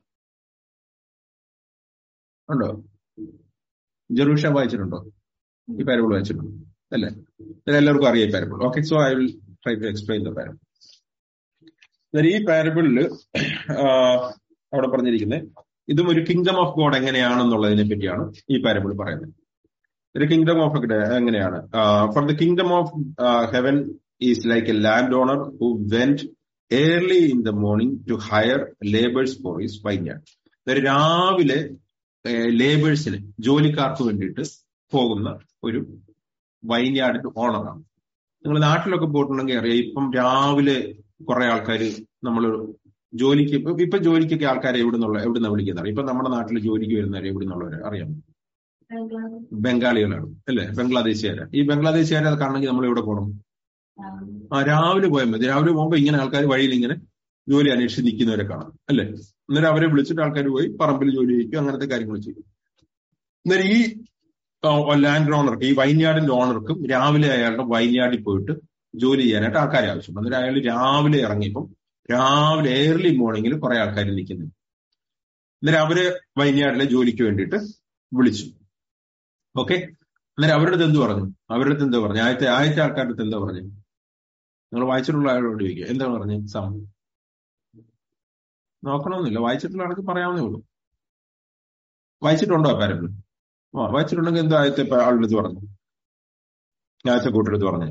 ഉണ്ടോ ജെറൂഷ വായിച്ചിട്ടുണ്ടോ ഈ പാരബിൾ വായിച്ചിട്ടുണ്ടോ അല്ലേ ഇത് എല്ലാവർക്കും അറിയാം ഈ parable okay so I will try to explain the parable ഈ പാരബിളില് അവിടെ പറഞ്ഞിരിക്കുന്നത് ഇതും ഒരു കിങ്ഡം ഓഫ് ഗോഡ് എങ്ങനെയാണെന്നുള്ളതിനെ പറ്റിയാണ് ഈ പാരബിൾ പറയുന്നത് ഒരു കിങ്ഡം ഓഫ് എങ്ങനെയാണ് for the kingdom of heaven is like a land owner who went early in the morning to hire labourers for his vineyard രാവിലെ ലേബേഴ്സിന് ജോലിക്കാർക്ക് വേണ്ടിയിട്ട് പോകുന്ന ഒരു വൈൻയാർഡിന്റെ ഓണറാണ് നിങ്ങൾ നാട്ടിലൊക്കെ പോയിട്ടുണ്ടെങ്കിൽ അറിയാം ഇപ്പം രാവിലെ കുറെ ആൾക്കാർ നമ്മൾ ജോലിക്ക് ഇപ്പൊ ഇപ്പൊ ജോലിക്കൊക്കെ ആൾക്കാരെ എവിടെ നിന്നുള്ള എവിടെ നിന്നാണ് വിളിക്കുന്നത് ഇപ്പൊ നമ്മുടെ നാട്ടിൽ ജോലിക്ക് വരുന്നവരെ എവിടെ നിന്നുള്ളവരെ അറിയാം ബംഗാളികളാണ് അല്ലെ ബംഗ്ലാദേശുകാരെ ഈ ബംഗ്ലാദേശുകാരെ അത് കാണണമെങ്കിൽ നമ്മൾ എവിടെ പോകണം ആ രാവിലെ പോയാൽ മതി രാവിലെ പോകുമ്പോൾ ഇങ്ങനെ ആൾക്കാർ വഴിയിൽ ഇങ്ങനെ ജോലി അന്വേഷിച്ച് നിൽക്കുന്നവരെ കാണാം അല്ലെ അന്നേരം അവരെ വിളിച്ചിട്ട് ആൾക്കാർ പോയി പറമ്പിൽ ജോലി ചെയ്യിക്കും അങ്ങനത്തെ കാര്യങ്ങൾ ചെയ്യും അന്നേരം ഈ ലാൻഡ് ഓണർക്ക് ഈ വൈൻയാർഡിന്റെ ഓണർക്കും രാവിലെ അയാളുടെ വൈൻയാർഡിൽ പോയിട്ട് ജോലി ചെയ്യാനായിട്ട് ആൾക്കാരെ ആവശ്യം അന്നേരം അയാൾ രാവിലെ ഇറങ്ങിയപ്പം രാവിലെ ഏർലി മോർണിംഗിൽ കുറെ ആൾക്കാർ നിൽക്കുന്നു അന്നേരം അവര് വൈൻയാർഡിലെ ജോലിക്ക് വേണ്ടിയിട്ട് വിളിച്ചു ഓക്കെ അന്നേരം അവരുടെ അടുത്ത് എന്ത് പറഞ്ഞു അവരുടെ അടുത്ത് എന്താ പറഞ്ഞു ആദ്യത്തെ ആദ്യത്തെ ആൾക്കാരുടെ അടുത്ത് എന്താ പറഞ്ഞു നിങ്ങൾ വായിച്ചിട്ടുള്ള ആളോട് ചോദിക്കുക എന്താ പറഞ്ഞു സം നോക്കണമെന്നില്ല വായിച്ചിട്ടുള്ള ആൾക്ക് പറയാവുന്നേ ഉള്ളൂ വായിച്ചിട്ടുണ്ടോ ആ പാരബിൾ ആ വായിച്ചിട്ടുണ്ടെങ്കിൽ എന്താ ആദ്യത്തെ ആളുടെ അടുത്ത് പറഞ്ഞു ആദ്യത്തെ കൂട്ടടുത്ത് പറഞ്ഞു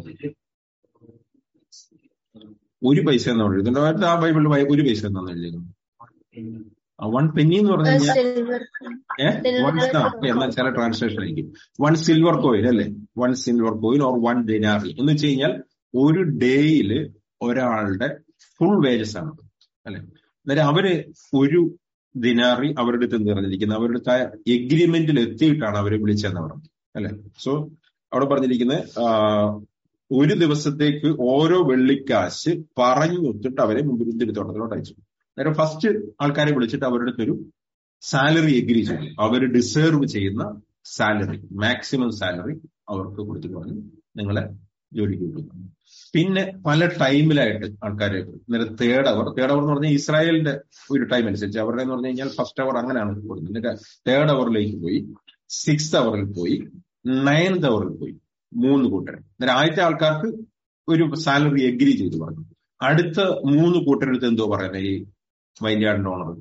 ഒരു പൈസ എന്നാണ് എഴുതുന്നത് ആ ബൈബിളിൽ ഒരു പൈസ എന്നാണ് എഴുതിയത് വൺ പെന്നി എന്ന് പറഞ്ഞു കഴിഞ്ഞാൽ സിൽവർ ഏഹ് വൺ എന്നാൽ ചില ട്രാൻസ്ലേഷൻ ആയിരിക്കും വൺ സിൽവർ കോയിൻ അല്ലേ one silver coin or one denarii എന്ന് വെച്ച് കഴിഞ്ഞാൽ ഒരു ഡേയിൽ ഒരാളുടെ ഫുൾ വേജസ് ആണ് അല്ലെ അന്നേരം അവര് ഒരു ദിനാറി അവരുടെ അടുത്ത് നിറഞ്ഞിരിക്കുന്നത് അവരുടെ എഗ്രിമെന്റിൽ എത്തിയിട്ടാണ് അവരെ വിളിച്ചതെന്ന് പറഞ്ഞു അല്ലെ സോ അവിടെ പറഞ്ഞിരിക്കുന്നത് ഒരു ദിവസത്തേക്ക് ഓരോ വെള്ളിക്കാശ് പറഞ്ഞൊത്തിട്ട് അവരെ മുന്തിരിത്തോട്ടത്തിലോട്ട് അയച്ചു അന്നേരം ഫസ്റ്റ് ആൾക്കാരെ വിളിച്ചിട്ട് അവരുടെ അടുത്തൊരു സാലറി എഗ്രി ചെയ്തു അവർ ഡിസേർവ് ചെയ്യുന്ന സാലറി മാക്സിമം സാലറി അവർക്ക് കൊടുത്തിട്ട് പറഞ്ഞു നിങ്ങളെ ജോലിക്ക് വിടുന്നു പിന്നെ പല ടൈമിലായിട്ട് ആൾക്കാർ നേരെ തേർഡ് അവർ തേർഡ് അവർ എന്ന് പറഞ്ഞാൽ ഇസ്രായേലിന്റെ ഒരു ടൈം അനുസരിച്ച് അവരുടെ എന്ന് പറഞ്ഞു കഴിഞ്ഞാൽ ഫസ്റ്റ് അവർ അങ്ങനെയാണ് കൊടുക്കുന്നത് എന്നിട്ട് തേർഡ് അവറിലേക്ക് പോയി സിക്സ് അവറിൽ പോയി നയൻത് അവറിൽ പോയി മൂന്ന് കൂട്ടർ അന്നേരം ആദ്യത്തെ ആൾക്കാർക്ക് ഒരു സാലറി എഗ്രി ചെയ്തു പറഞ്ഞു അടുത്ത മൂന്ന് കൂട്ടരെടുത്ത് എന്തോ പറയുന്നത് ഈ വൈൻയാർഡിന്റെ ഓണർ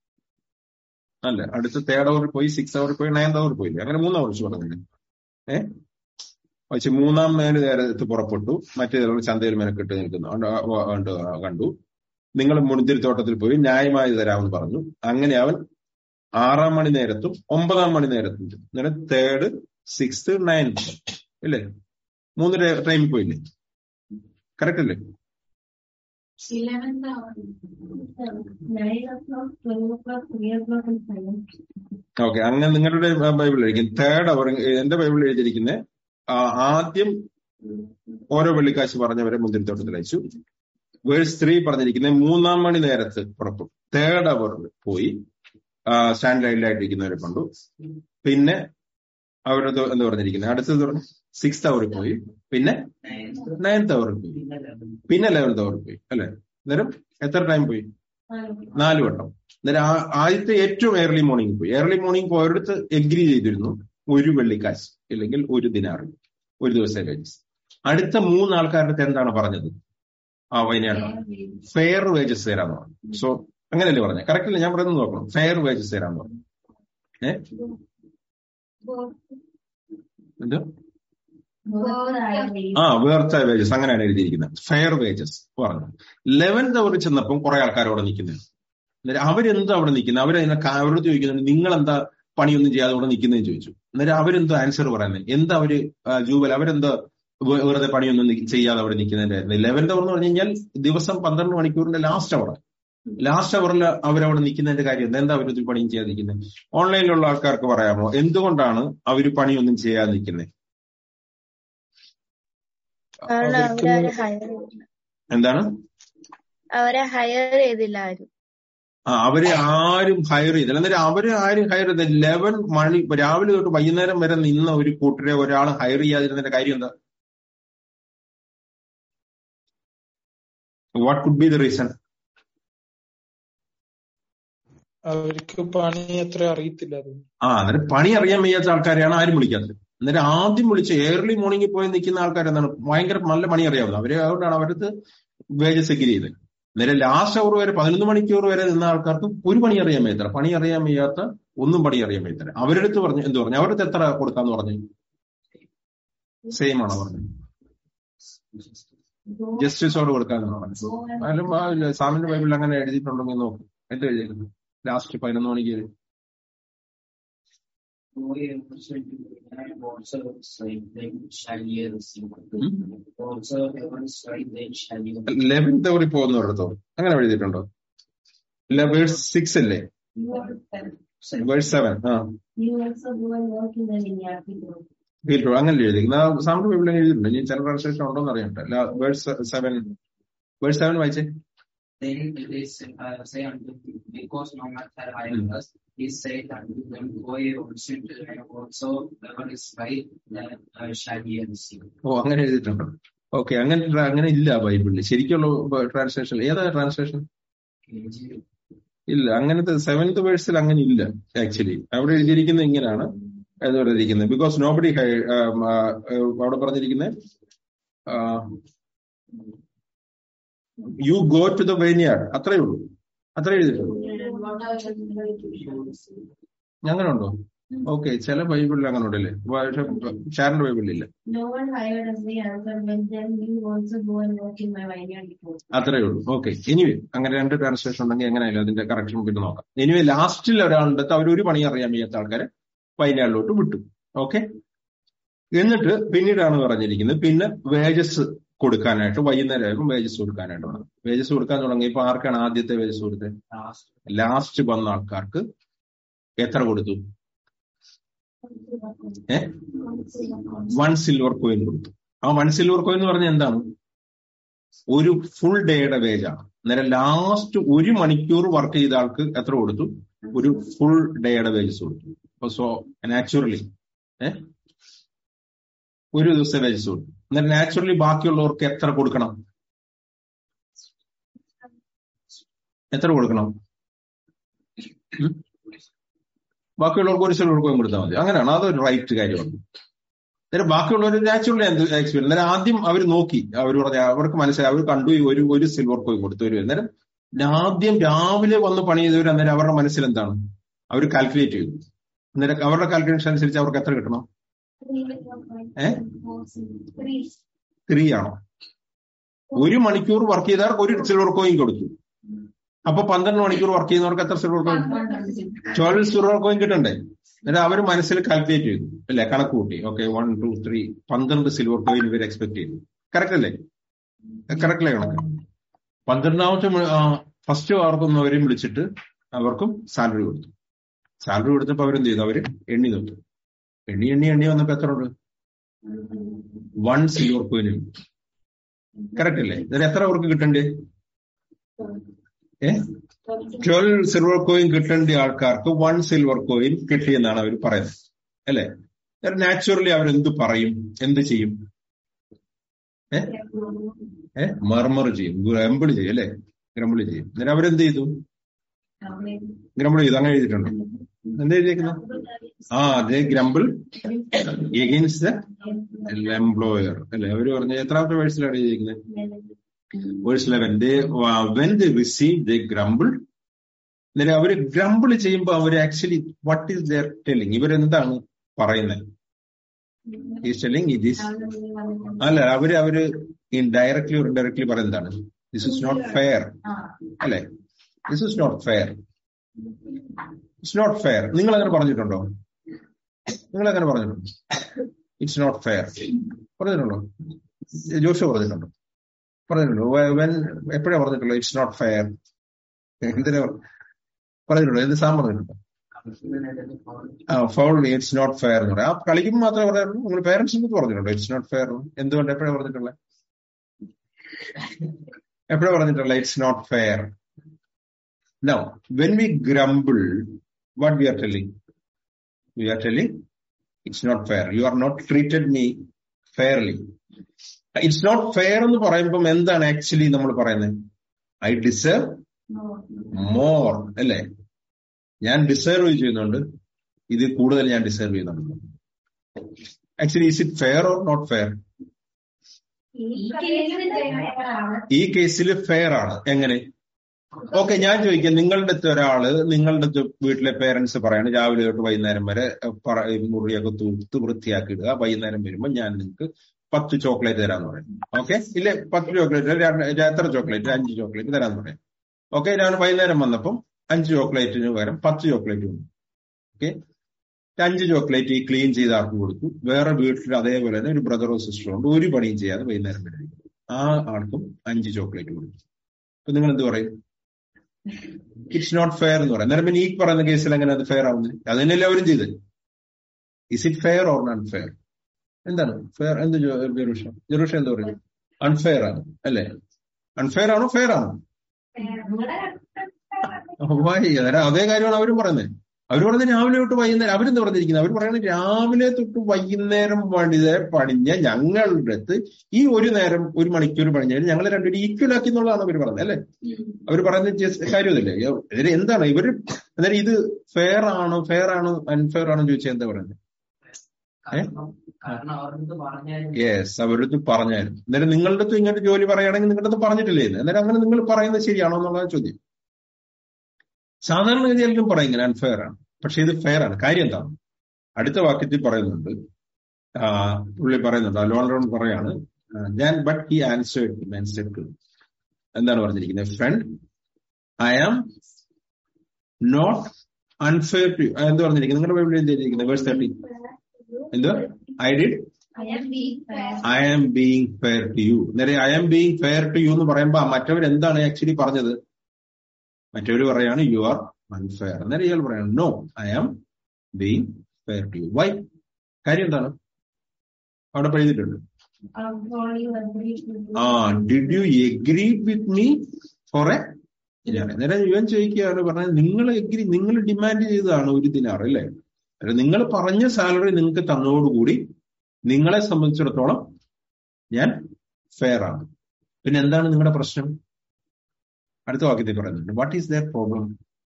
അല്ല അടുത്ത തേർഡ് അവറിൽ പോയി സിക്സ് അവറിൽ പോയി നയൻത് അവറിൽ പോയില്ലേ അങ്ങനെ മൂന്ന് അവർ പറഞ്ഞില്ലേ ഏഹ് പക്ഷെ മൂന്നാം മേന് നേരത്ത് പുറപ്പെട്ടു മറ്റേ ചന്തയിൽ മെനക്കെട്ട് നിൽക്കുന്നു കണ്ടു നിങ്ങൾ മുന്തിരിത്തോട്ടത്തിൽ പോയി ന്യായമായി തരാമെന്ന് പറഞ്ഞു അങ്ങനെ അവൻ ആറാം മണി നേരത്തും ഒമ്പതാം മണി നേരത്തും അങ്ങനെ തേർഡ് സിക്സ് നയൻത്ത് ഇല്ലേ മൂന്ന് ടൈമിൽ പോയില്ലേ കറക്റ്റ് അല്ലേ Eleventh hour. Nine o'clock, twelve o'clock, three o'clock and five o'clock. Okay അങ്ങനെ നിങ്ങളുടെ ബൈബിളിൽ എഴുതിയിരിക്കും തേർഡ് അവർ എന്റെ ബൈബിളിൽ എഴുതിയിരിക്കുന്നത് ആദ്യം ഓരോ വെള്ളിക്കാശ് പറഞ്ഞവരെ മുന്തിരിത്തോട്ടത്തിൽ അയച്ചു വേഴ്സ് ത്രീ പറഞ്ഞിരിക്കുന്നത് മൂന്നാം മണി നേരത്ത് പുറപ്പെട്ടു തേർഡ് അവർ പോയി സ്റ്റാൻഡ് ലൈനിലായിട്ടിരിക്കുന്നവരെ കണ്ടു പിന്നെ അവരത് എന്താ പറഞ്ഞിരിക്കുന്നത് അടുത്തത് പറഞ്ഞു സിക്സ് അവറിൽ പോയി പിന്നെ നയൻത്ത് അവറിൽ പോയി പിന്നെ ലെവൻത്ത് അവറിൽ പോയി അല്ലെ അന്നേരം എത്ര ടൈം പോയി നാല് വട്ടം അന്നേരം ആദ്യത്തെ ഏറ്റവും ഏർലി മോർണിംഗ് പോയി ഏർലി മോർണിംഗ് പോയടുത്ത് എഗ്രി ചെയ്തിരുന്നു ഒരു വെള്ളിക്കാശ് അല്ലെങ്കിൽ ഒരു ദിനാറ് ഒരു ദിവസം വേജസ് അടുത്ത മൂന്ന് ആൾക്കാരുടെ അടുത്ത് എന്താണ് പറഞ്ഞത് ആ വൈകുന്നേരം ഫെയർ വേജസ് തരാന്ന് പറഞ്ഞു സോ അങ്ങനെയല്ലേ പറഞ്ഞത് കറക്റ്റ് അല്ലേ ഞാൻ പറയുന്നത് നോക്കണം ഫെയർ വേജസ് തരാന്ന് പറഞ്ഞു ഏ എന്ത് ആ വേർത്ത വേജസ് അങ്ങനെയാണ് എഴുതിയിരിക്കുന്നത് ഫെയർ വേജസ് പറഞ്ഞു ലെവൻത് അവർ ചെന്നപ്പം കുറെ ആൾക്കാരോടെ നിൽക്കുന്നത് അന്നേരം അവരെന്താ അവിടെ നിൽക്കുന്നത് അവരതിനെ അവരോട് ചോദിക്കുന്നുണ്ട് നിങ്ങൾ എന്താ പണിയൊന്നും ചെയ്യാതെ അവിടെ നിൽക്കുന്നതെന്ന് ചോദിച്ചു അന്നേരം അവരെന്തോ ആൻസർ പറയുന്നത് എന്താ അവര് ജൂബൽ അവരെന്താ വെറുതെ പണിയൊന്നും ചെയ്യാതെ അവിടെ നിൽക്കുന്നതിന്റെ ലെവൻത് അവർ എന്ന് പറഞ്ഞു കഴിഞ്ഞാൽ ദിവസം പന്ത്രണ്ട് മണിക്കൂറിന്റെ ലാസ്റ്റ് അവർ ലാസ്റ്റ് അവറിൽ അവരവിടെ നിൽക്കുന്നതിന്റെ കാര്യം എന്താ എന്താ അവരൊരു പണിയും ചെയ്യാതിരിക്കുന്നത് ഓൺലൈനിലുള്ള ആൾക്കാർക്ക് പറയാമോ എന്തുകൊണ്ടാണ് അവര് പണിയൊന്നും ചെയ്യാതെ നിൽക്കുന്നത് എന്താണ് അവരെ ഹയർ ചെയ്തില്ല ആരും ആ അവരെ ആരും ഹയർ ചെയ്തില്ല അന്നേരം അവരെ ആരും ഹയർ ചെയ്ത ലെവൻ മണി രാവിലെ തൊട്ട് വൈകുന്നേരം വരെ നിന്ന ഒരു കൂട്ടരെ ഒരാൾ ഹയർ ചെയ്യാതിരുന്നതിന്റെ കാര്യം എന്താ what could be the reason അവർക്ക് പണി അത്ര അറിയത്തില്ല ആ അന്നേരം പണി അറിയാൻ വയ്യാത്ത ആൾക്കാരെയാണ് ആരും വിളിക്കാത്തത് അന്നേരം ആദ്യം വിളിച്ച് ഏർലി മോർണിംഗിൽ പോയി നിൽക്കുന്ന ആൾക്കാർ എന്താണ് ഭയങ്കര നല്ല പണി അറിയാവുന്നത് അവരെ അതുകൊണ്ടാണ് അവരടുത്ത് വേജസ് എഗ്രി ചെയ്തത് നേരെ ലാസ്റ്റ് അവർ വരെ പതിനൊന്ന് മണിക്കൂർ വരെ നിന്ന ആൾക്കാർക്ക് ഒരു പണി അറിയാൻ വയ്യത്ര പണി അറിയാൻ വയ്യാത്ത ഒന്നും പണി അറിയാൻ വയ്യത്ര അവരുടെ അടുത്ത് പറഞ്ഞു എന്ത് പറഞ്ഞു അവരുടെ എത്ര കൊടുക്കാന്ന് പറഞ്ഞു സെയിം ആണോ പറഞ്ഞത് ജസ്റ്റിസോട് കൊടുക്കാന്ന് പറഞ്ഞു അതിലും സാമിന്റെ ബൈബിളിൽ അങ്ങനെ എഴുതിയിട്ടുണ്ടെങ്കിൽ നോക്കും എന്താ എഴുതിയിരിക്കുന്നത് ലാസ്റ്റ് പതിനൊന്ന് മണിക്ക് ലെവൻത്ത് അവർ പോകുന്നവരടുത്തോ അങ്ങനെ എഴുതിയിട്ടുണ്ടോ ഇല്ല വേഴ്സ് സിക്സ് അല്ലേ വേഴ്സ് സെവൻ ആ ഫീൽഡ് അങ്ങനെ എഴുതിയിരിക്കുന്നത് സാമിന്റെ ബൈബിളിൽ എഴുതിയിട്ടുണ്ട് ഇനി ചില ട്രാൻസ്ലേഷൻ ഉണ്ടോന്ന് അറിയണ്ട വേഴ്സ് സെവൻ വേഴ്സ് സെവൻ വായിച്ചേ Then they say, uh, say unto him, because no man had hired us, he said unto them, Go ye also to and also whoever is right, then uh, shall ye receive. ഓ അങ്ങനെ എഴുതിയിട്ടുണ്ടോ ഓക്കെ അങ്ങനെ അങ്ങനെ ഇല്ല ബൈബിളിൽ ശരിക്കുള്ള ട്രാൻസ്ലേഷൻ ഏതാ ട്രാൻസ്ലേഷൻ ഇല്ല അങ്ങനത്തെ സെവൻത് വേഴ്സിൽ അങ്ങനെ ഇല്ല ആക്ച്വലി അവിടെ എഴുതിയിരിക്കുന്നത് ഇങ്ങനെയാണ് അതുപോലെ ഇരിക്കുന്നത് ബിക്കോസ് നോബഡി അവിടെ പറഞ്ഞിരിക്കുന്നത് you go to the vineyard അത്രേ ഉള്ളൂ അത്ര എഴുതിയിട്ടുള്ളൂ അങ്ങനെ ഉണ്ടോ ഓക്കെ ചില ബൈബിളിൽ അങ്ങനെ ഉണ്ടല്ലേ പക്ഷെ ഷാരന്റെ ബൈബിളിലില്ല No one hired as the answer, but then you also go and work in my vineyard before. അത്രേ ഉള്ളൂ ഓക്കെ എനിവേ അങ്ങനെ രണ്ട് ട്രാൻസ്ലേഷൻ ഉണ്ടെങ്കിൽ എങ്ങനെയായാലും അതിന്റെ കറക്ഷൻ പിന്നെ നോക്കാം എനിവേ ലാസ്റ്റിൽ ഒരാളുടെ അടുത്ത് അവർ ഒരു പണി അറിയാൻ വയ്യാത്ത ആൾക്കാരെ വയനാട്ടിലോട്ട് വിട്ടു ഓക്കെ എന്നിട്ട് പിന്നീടാണ് പറഞ്ഞിരിക്കുന്നത് പിന്നെ വേജസ് കൊടുക്കാനായിട്ട് വൈകുന്നേരം ആയപ്പോൾ വേജസ് കൊടുക്കാനായിട്ട് വേണം വേജസ് കൊടുക്കാൻ തുടങ്ങിയപ്പോൾ ആർക്കാണ് ആദ്യത്തെ വേജസ് കൊടുത്തത് Last. ലാസ്റ്റ് വന്ന ആൾക്കാർക്ക് എത്ര കൊടുത്തു ഏ വൺ സിൽവർ കോയിൻ കൊടുത്തു ആ വൺ സിൽവർ കോയിൻ എന്ന് പറഞ്ഞാൽ എന്താണ് ഒരു ഫുൾ ഡേയുടെ വേജാണ് അന്നേരം ലാസ്റ്റ് ഒരു മണിക്കൂർ വർക്ക് ചെയ്ത ആൾക്ക് എത്ര കൊടുത്തു ഒരു ഫുൾ ഡേയുടെ വേജസ് കൊടുത്തു അപ്പൊ സോ നാച്ചുറലി ഏ ഒരു ദിവസത്തെ വേജസ് കൊടുത്തു അന്നേരം നാച്ചുറലി ബാക്കിയുള്ളവർക്ക് എത്ര കൊടുക്കണം എത്ര കൊടുക്കണം ഉം? ബാക്കിയുള്ളവർക്ക് ഒരു സിൽവർ കോയിൻ കൊടുത്താൽ മതി അങ്ങനെയാണ് അതൊരു റൈറ്റ് കാര്യമാണ് അന്നേരം ബാക്കിയുള്ളവർ നാച്ചുറലി എന്ത് എക്സ്പീരിയൻസ് അന്നേരം ആദ്യം അവർ നോക്കി അവർ പറഞ്ഞ അവർക്ക് മനസ്സിലായി അവർ കണ്ടു ഈ ഒരു ഒരു സിൽവർ കോയിൻ കൊടുത്തു ഒരു അന്നേരം ആദ്യം രാവിലെ വന്ന് പണി ചെയ്തവർ അന്നേരം അവരുടെ മനസ്സിൽ എന്താണ് അവർ കാൽക്കുലേറ്റ് ചെയ്തു അന്നേരം അവരുടെ കാൽക്കുലേഷൻ അനുസരിച്ച് അവർക്ക് എത്ര കിട്ടണം ഏ? Three. ത്രീ ആണോ ഒരു മണിക്കൂർ വർക്ക് ചെയ്തവർക്ക് ഒരു സിൽവർ കോയിൻ കൊടുത്തു അപ്പൊ പന്ത്രണ്ട് മണിക്കൂർ വർക്ക് ചെയ്യുന്നവർക്ക് എത്ര silver coin twelve silver coin കിട്ടണ്ടേ എന്നിട്ട് അവർ മനസ്സിൽ കാൽക്കുലേറ്റ് ചെയ്തു അല്ലെ കണക്ക് കൂട്ടി ഓക്കെ വൺ ടു ത്രീ പന്ത്രണ്ട് സിൽവർ കോയിൻ ഇവർ എക്സ്പെക്ട് ചെയ്തു കറക്റ്റ് അല്ലേ കറക്റ്റ് അല്ലേ കണക്ക് പന്ത്രണ്ടാമത്തെ ഫസ്റ്റ് അവർക്കൊന്നവരെയും വിളിച്ചിട്ട് അവർക്കും സാലറി കൊടുത്തു സാലറി കൊടുത്തപ്പോ അവരെന്ത് ചെയ്തു അവര് എണ്ണി നോക്കി എണ്ണി എണ്ണി എണ്ണി വന്നപ്പോ എത്ര ഉണ്ട് വൺ സിൽവർ കോയിൻ കറക്റ്റ് അല്ലേ ഇതിന് എത്ര അവർക്ക് കിട്ടണ്ടേ ഏ ട്വൽവ് സിൽവർ കോയിൻ കിട്ടേണ്ട ആൾക്കാർക്ക് വൺ സിൽവർ കോയിൻ കിട്ടിയെന്നാണ് അവർ പറയുന്നത് അല്ലെ നാച്ചുറലി അവർ എന്ത് പറയും എന്ത് ചെയ്യും ഏ ഏ മർമർ ചെയ്യും ഗ്രമ്പിൾ ചെയ്യും അല്ലെ ഗ്രമ്പിൾ ചെയ്യും എന്നിട്ട് അവരെന്ത് ചെയ്തു ഗ്രമ്പിൾ ചെയ്തു അങ്ങനെ എഴുതിയിട്ടുണ്ടോ എന്താ എഴുതിയേക്കുന്നത് ആ അതേ ഗ്രമ്പിൾ എഗെയിൻസ്റ്റ് ദ എംപ്ലോയർ അല്ലെ അവര് പറഞ്ഞ എത്രാമത്തെ വേഴ്സിലാണ് എഴുതിയിരിക്കുന്നത് verse eleven they when they receive they grumble എന്നിട്ട് അവര് ഗ്രമ്പിൾ ചെയ്യുമ്പോൾ അവര് actually what is they're telling ഇവരെന്താണ് പറയുന്നത് ഈസ് ടെല്ലിങ് ഇറ്റ് ഈസ് അല്ല അവര് അവര് ഡയറക്ട്ലി ഒരു ഇൻഡയറക്ട്ലി പറയുന്നതാണ് ദിസ് ഇസ് നോട്ട് ഫെയർ അല്ലെ this is not fair it's not fair നിങ്ങൾ അങ്ങനെ പറഞ്ഞിട്ടുണ്ടോ നിങ്ങൾ അങ്ങനെ പറഞ്ഞിട്ടുണ്ടോ ഇറ്റ്സ് നോട്ട് ഫെയർ പറഞ്ഞിട്ടുണ്ടോ ജോഷോ പറഞ്ഞിട്ടുണ്ടോ പറഞ്ഞിട്ടുണ്ടോ വെൻ എപ്പോഴാ പറഞ്ഞിട്ടുള്ളൂ ഇറ്റ്സ് നോട്ട് ഫെയർ എന്തിനാ പറഞ്ഞിട്ടുണ്ടോ എന്ത് സാം പറഞ്ഞിട്ടുണ്ടോ ആ ഫൗൾ ഇറ്റ്സ് നോട്ട് ഫെയർ എന്ന് പറയാം ആ കളിക്കുമ്പോൾ മാത്രമേ പറയാറുള്ളൂ നിങ്ങൾ പേരൻസിന് പറഞ്ഞിട്ടുണ്ടോ ഇറ്റ്സ് നോട്ട് ഫെയർ എന്തുകൊണ്ട് എപ്പോഴാ പറഞ്ഞിട്ടുള്ളത് എപ്പോഴാ പറഞ്ഞിട്ടുള്ള it's not fair now when we grumble what we are telling we are telling it's not fair you are not treated me fairly it's not fair എന്ന് പറയുമ്പം എന്താണ് ആക്ച്വലി നമ്മൾ പറയുന്നത് ഐ ഡിസേർവ് മോർ അല്ലേ ഞാൻ ഡിസേർവ് ചെയ്യുന്നുണ്ട് ഇത് കൂടുതൽ ഞാൻ ഡിസേർവ് ചെയ്യുന്നുണ്ട് actually is it fair or not fair ഈ കേസിൽ ഫെയർ ആണ് എങ്ങനെ ഓക്കെ ഞാൻ ചോദിക്കാം നിങ്ങളുടെ അടുത്ത് ഒരാള് നിങ്ങളുടെ അടുത്ത് വീട്ടിലെ പേരൻസ് പറയാണ് രാവിലെ തൊട്ട് വൈകുന്നേരം വരെ പറ- മുറിയൊക്കെ തൂത്ത് വൃത്തിയാക്കി ഇടുക വൈകുന്നേരം വരുമ്പോൾ ഞാൻ നിങ്ങൾക്ക് പത്ത് ചോക്ലേറ്റ് തരാന്ന് പറയും ഓക്കെ ഇല്ലേ പത്ത് ചോക്ലേറ്റ് എത്ര ചോക്ലേറ്റ് അഞ്ച് ചോക്ലേറ്റ് തരാന്ന് പറയും ഓക്കെ ഞാൻ വൈകുന്നേരം വന്നപ്പം അഞ്ച് ചോക്ലേറ്റിന് പകരം പത്ത് ചോക്ലേറ്റ് വന്നു ഓക്കെ അഞ്ച് ചോക്ലേറ്റ് ഈ ക്ലീൻ ചെയ്ത ആൾക്ക് കൊടുത്തു വേറെ വീട്ടിൽ അതേപോലെ തന്നെ ഒരു ബ്രദറോ സിസ്റ്ററോ ഉണ്ട് ഒരു പണിയും ചെയ്യാതെ വൈകുന്നേരം വരെ ഇരിക്കും. ആ ആൾക്കും അഞ്ച് ചോക്ലേറ്റ് കൊടുത്തു അപ്പൊ നിങ്ങൾ എന്ത് പറയും ഇറ്റ്സ് നോട്ട് ഫെയർ എന്ന് പറയാം നേരം ഈ പറയുന്ന കേസിൽ എങ്ങനെ അത് ഫെയർ ആവുന്നത് അത് തന്നെയല്ലേ അവരും ചെയ്തത് is it fair or non fair എന്താണ് ഫെയർ എന്ത് ജോ- ജെറൂഷ ജെറൂഷ എന്താ പറയുന്നത് അൺഫെയർ ആണ് അല്ലേ അൺഫെയർ ആണോ ഫെയർ ആണോ വൈ അന്നേരം അതേ കാര്യമാണ് അവരും പറയുന്നത് അവർ പറയുന്നത് രാവിലെ തൊട്ട് വൈകുന്നേരം അവരെന്ത് പറഞ്ഞിരിക്കുന്നത് അവർ പറയുന്നത് രാവിലെ തൊട്ട് വൈകുന്നേരം പണിത പണിഞ്ഞ ഞങ്ങളുടെ അടുത്ത് ഈ ഒരു നേരം ഒരു മണിക്കൂർ പണിഞ്ഞാൽ ഞങ്ങൾ രണ്ടുപേരും ഈക്വൽ ആക്കി എന്നുള്ളതാണ് അവർ പറഞ്ഞത് അല്ലെ അവർ പറയുന്ന just കാര്യമില്ലേ ഇതിന് എന്താണ് ഇവര് അന്നേരം ഇത് ഫെയർ ആണോ ഫെയർ ആണോ അൺഫെയർ ആണോ ചോദിച്ചാൽ എന്താ പറയുന്നത് കാരണം കാരണം അവർക്ക് പറഞ്ഞാൽ യെസ് അവരടുത്ത് പറഞ്ഞായിരുന്നു അന്നേരം നിങ്ങളുടെ അടുത്ത് ഇങ്ങോട്ട് ജോലി പറയുകയാണെങ്കിൽ നിങ്ങളുടെ അടുത്ത് പറഞ്ഞിട്ടില്ലേ ഇത്? അന്നേരം അങ്ങനെ നിങ്ങൾ പറയുന്നത് ശരിയാണോ എന്നുള്ളതാണ് ചോദ്യം സാധാരണഗതി എല്ലാവരും പറയും ഇങ്ങനെ അൺഫെയർ ആണ് പക്ഷെ ഇത് ഫെയർ ആണ് കാര്യം എന്താണ് അടുത്ത വാക്യത്തിൽ പറയുന്നുണ്ട് ആ, പുള്ളി പറയുന്നുണ്ട് അലോൺ പറയാണ് ഞാൻ ബട്ട് ഹി ആൻസേർഡ് എന്താണ് പറഞ്ഞിരിക്കുന്നത് friend I am not unfair to എന്ത് പറഞ്ഞിരിക്കുന്നത് നിങ്ങളുടെ ബൈബിളിൽ എന്ത് ചെയ്തിരിക്കുന്നത് വേഴ്സ് തേർട്ടി എന്തോ I did I am being fair. I am being fair to you നേരെ I am being fair to you എന്ന് പറയുമ്പോ മറ്റവർ എന്താണ് ആക്ച്വലി പറഞ്ഞത് മറ്റവർ പറയാണ് യു ആർ അൺഫെയർ അന്നേരം ഇയാൾ പറയാണ് no I am being fair to you why കാര്യം എന്താണ് അവിടെ എഴുതിയിട്ടുണ്ട് Um, only one brief ആ did you agree with me for a dinar അന്നേരം ഇവൻ ചോദിക്കുകയാണ് പറഞ്ഞത് നിങ്ങൾ എഗ്രി നിങ്ങൾ ഡിമാൻഡ് ചെയ്തതാണ് ഒരു ദിനാർ അല്ലേ നിങ്ങൾ പറഞ്ഞ സാലറി നിങ്ങൾക്ക് തന്നതോടുകൂടി നിങ്ങളെ സംബന്ധിച്ചിടത്തോളം ഞാൻ ഫെയർ ആണ് പിന്നെ എന്താണ് നിങ്ങളുടെ പ്രശ്നം അടുത്ത വാക്യത്തിൽ പറയുന്നുണ്ട് വാട്ട് ഈസ് ദർ പ്രോബ്ലം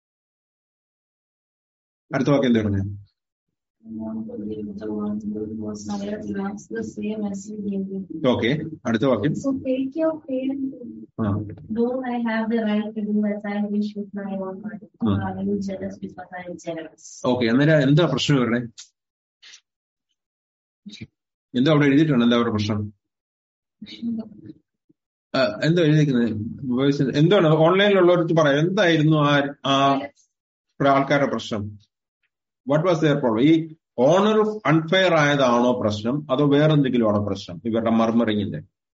അടുത്ത വാക്യം എന്താ പറഞ്ഞത് the one who was hired demands the same as you gave me. Okay അടുത്ത വാക്യം So take your pay and ആ don't I have the right to do as I wish with my own money? Or Hmm. are you jealous because I am generous? Okay അന്നേരം എന്താ പ്രശ്നം ഇവരുടെ എന്താ അവിടെ എഴുതിയിട്ടുണ്ട് എന്താ അവരുടെ പ്രശ്നം ആ, എന്താ എഴുതിയിരിക്കുന്നത് എന്താണ് ഓൺലൈനിലുള്ളവർക്ക് പറയാം എന്തായിരുന്നു ആ ആ ആൾക്കാരുടെ പ്രശ്നം വാട്ട് വാസ് ദയർ പ്രോബ്ലം ഈ ഓണർ അൺഫെയർ ആയതാണോ പ്രശ്നം അതോ വേറെന്തെങ്കിലും ആണോ പ്രശ്നം ഇവരുടെ മർമറിങ്ങിന്റെ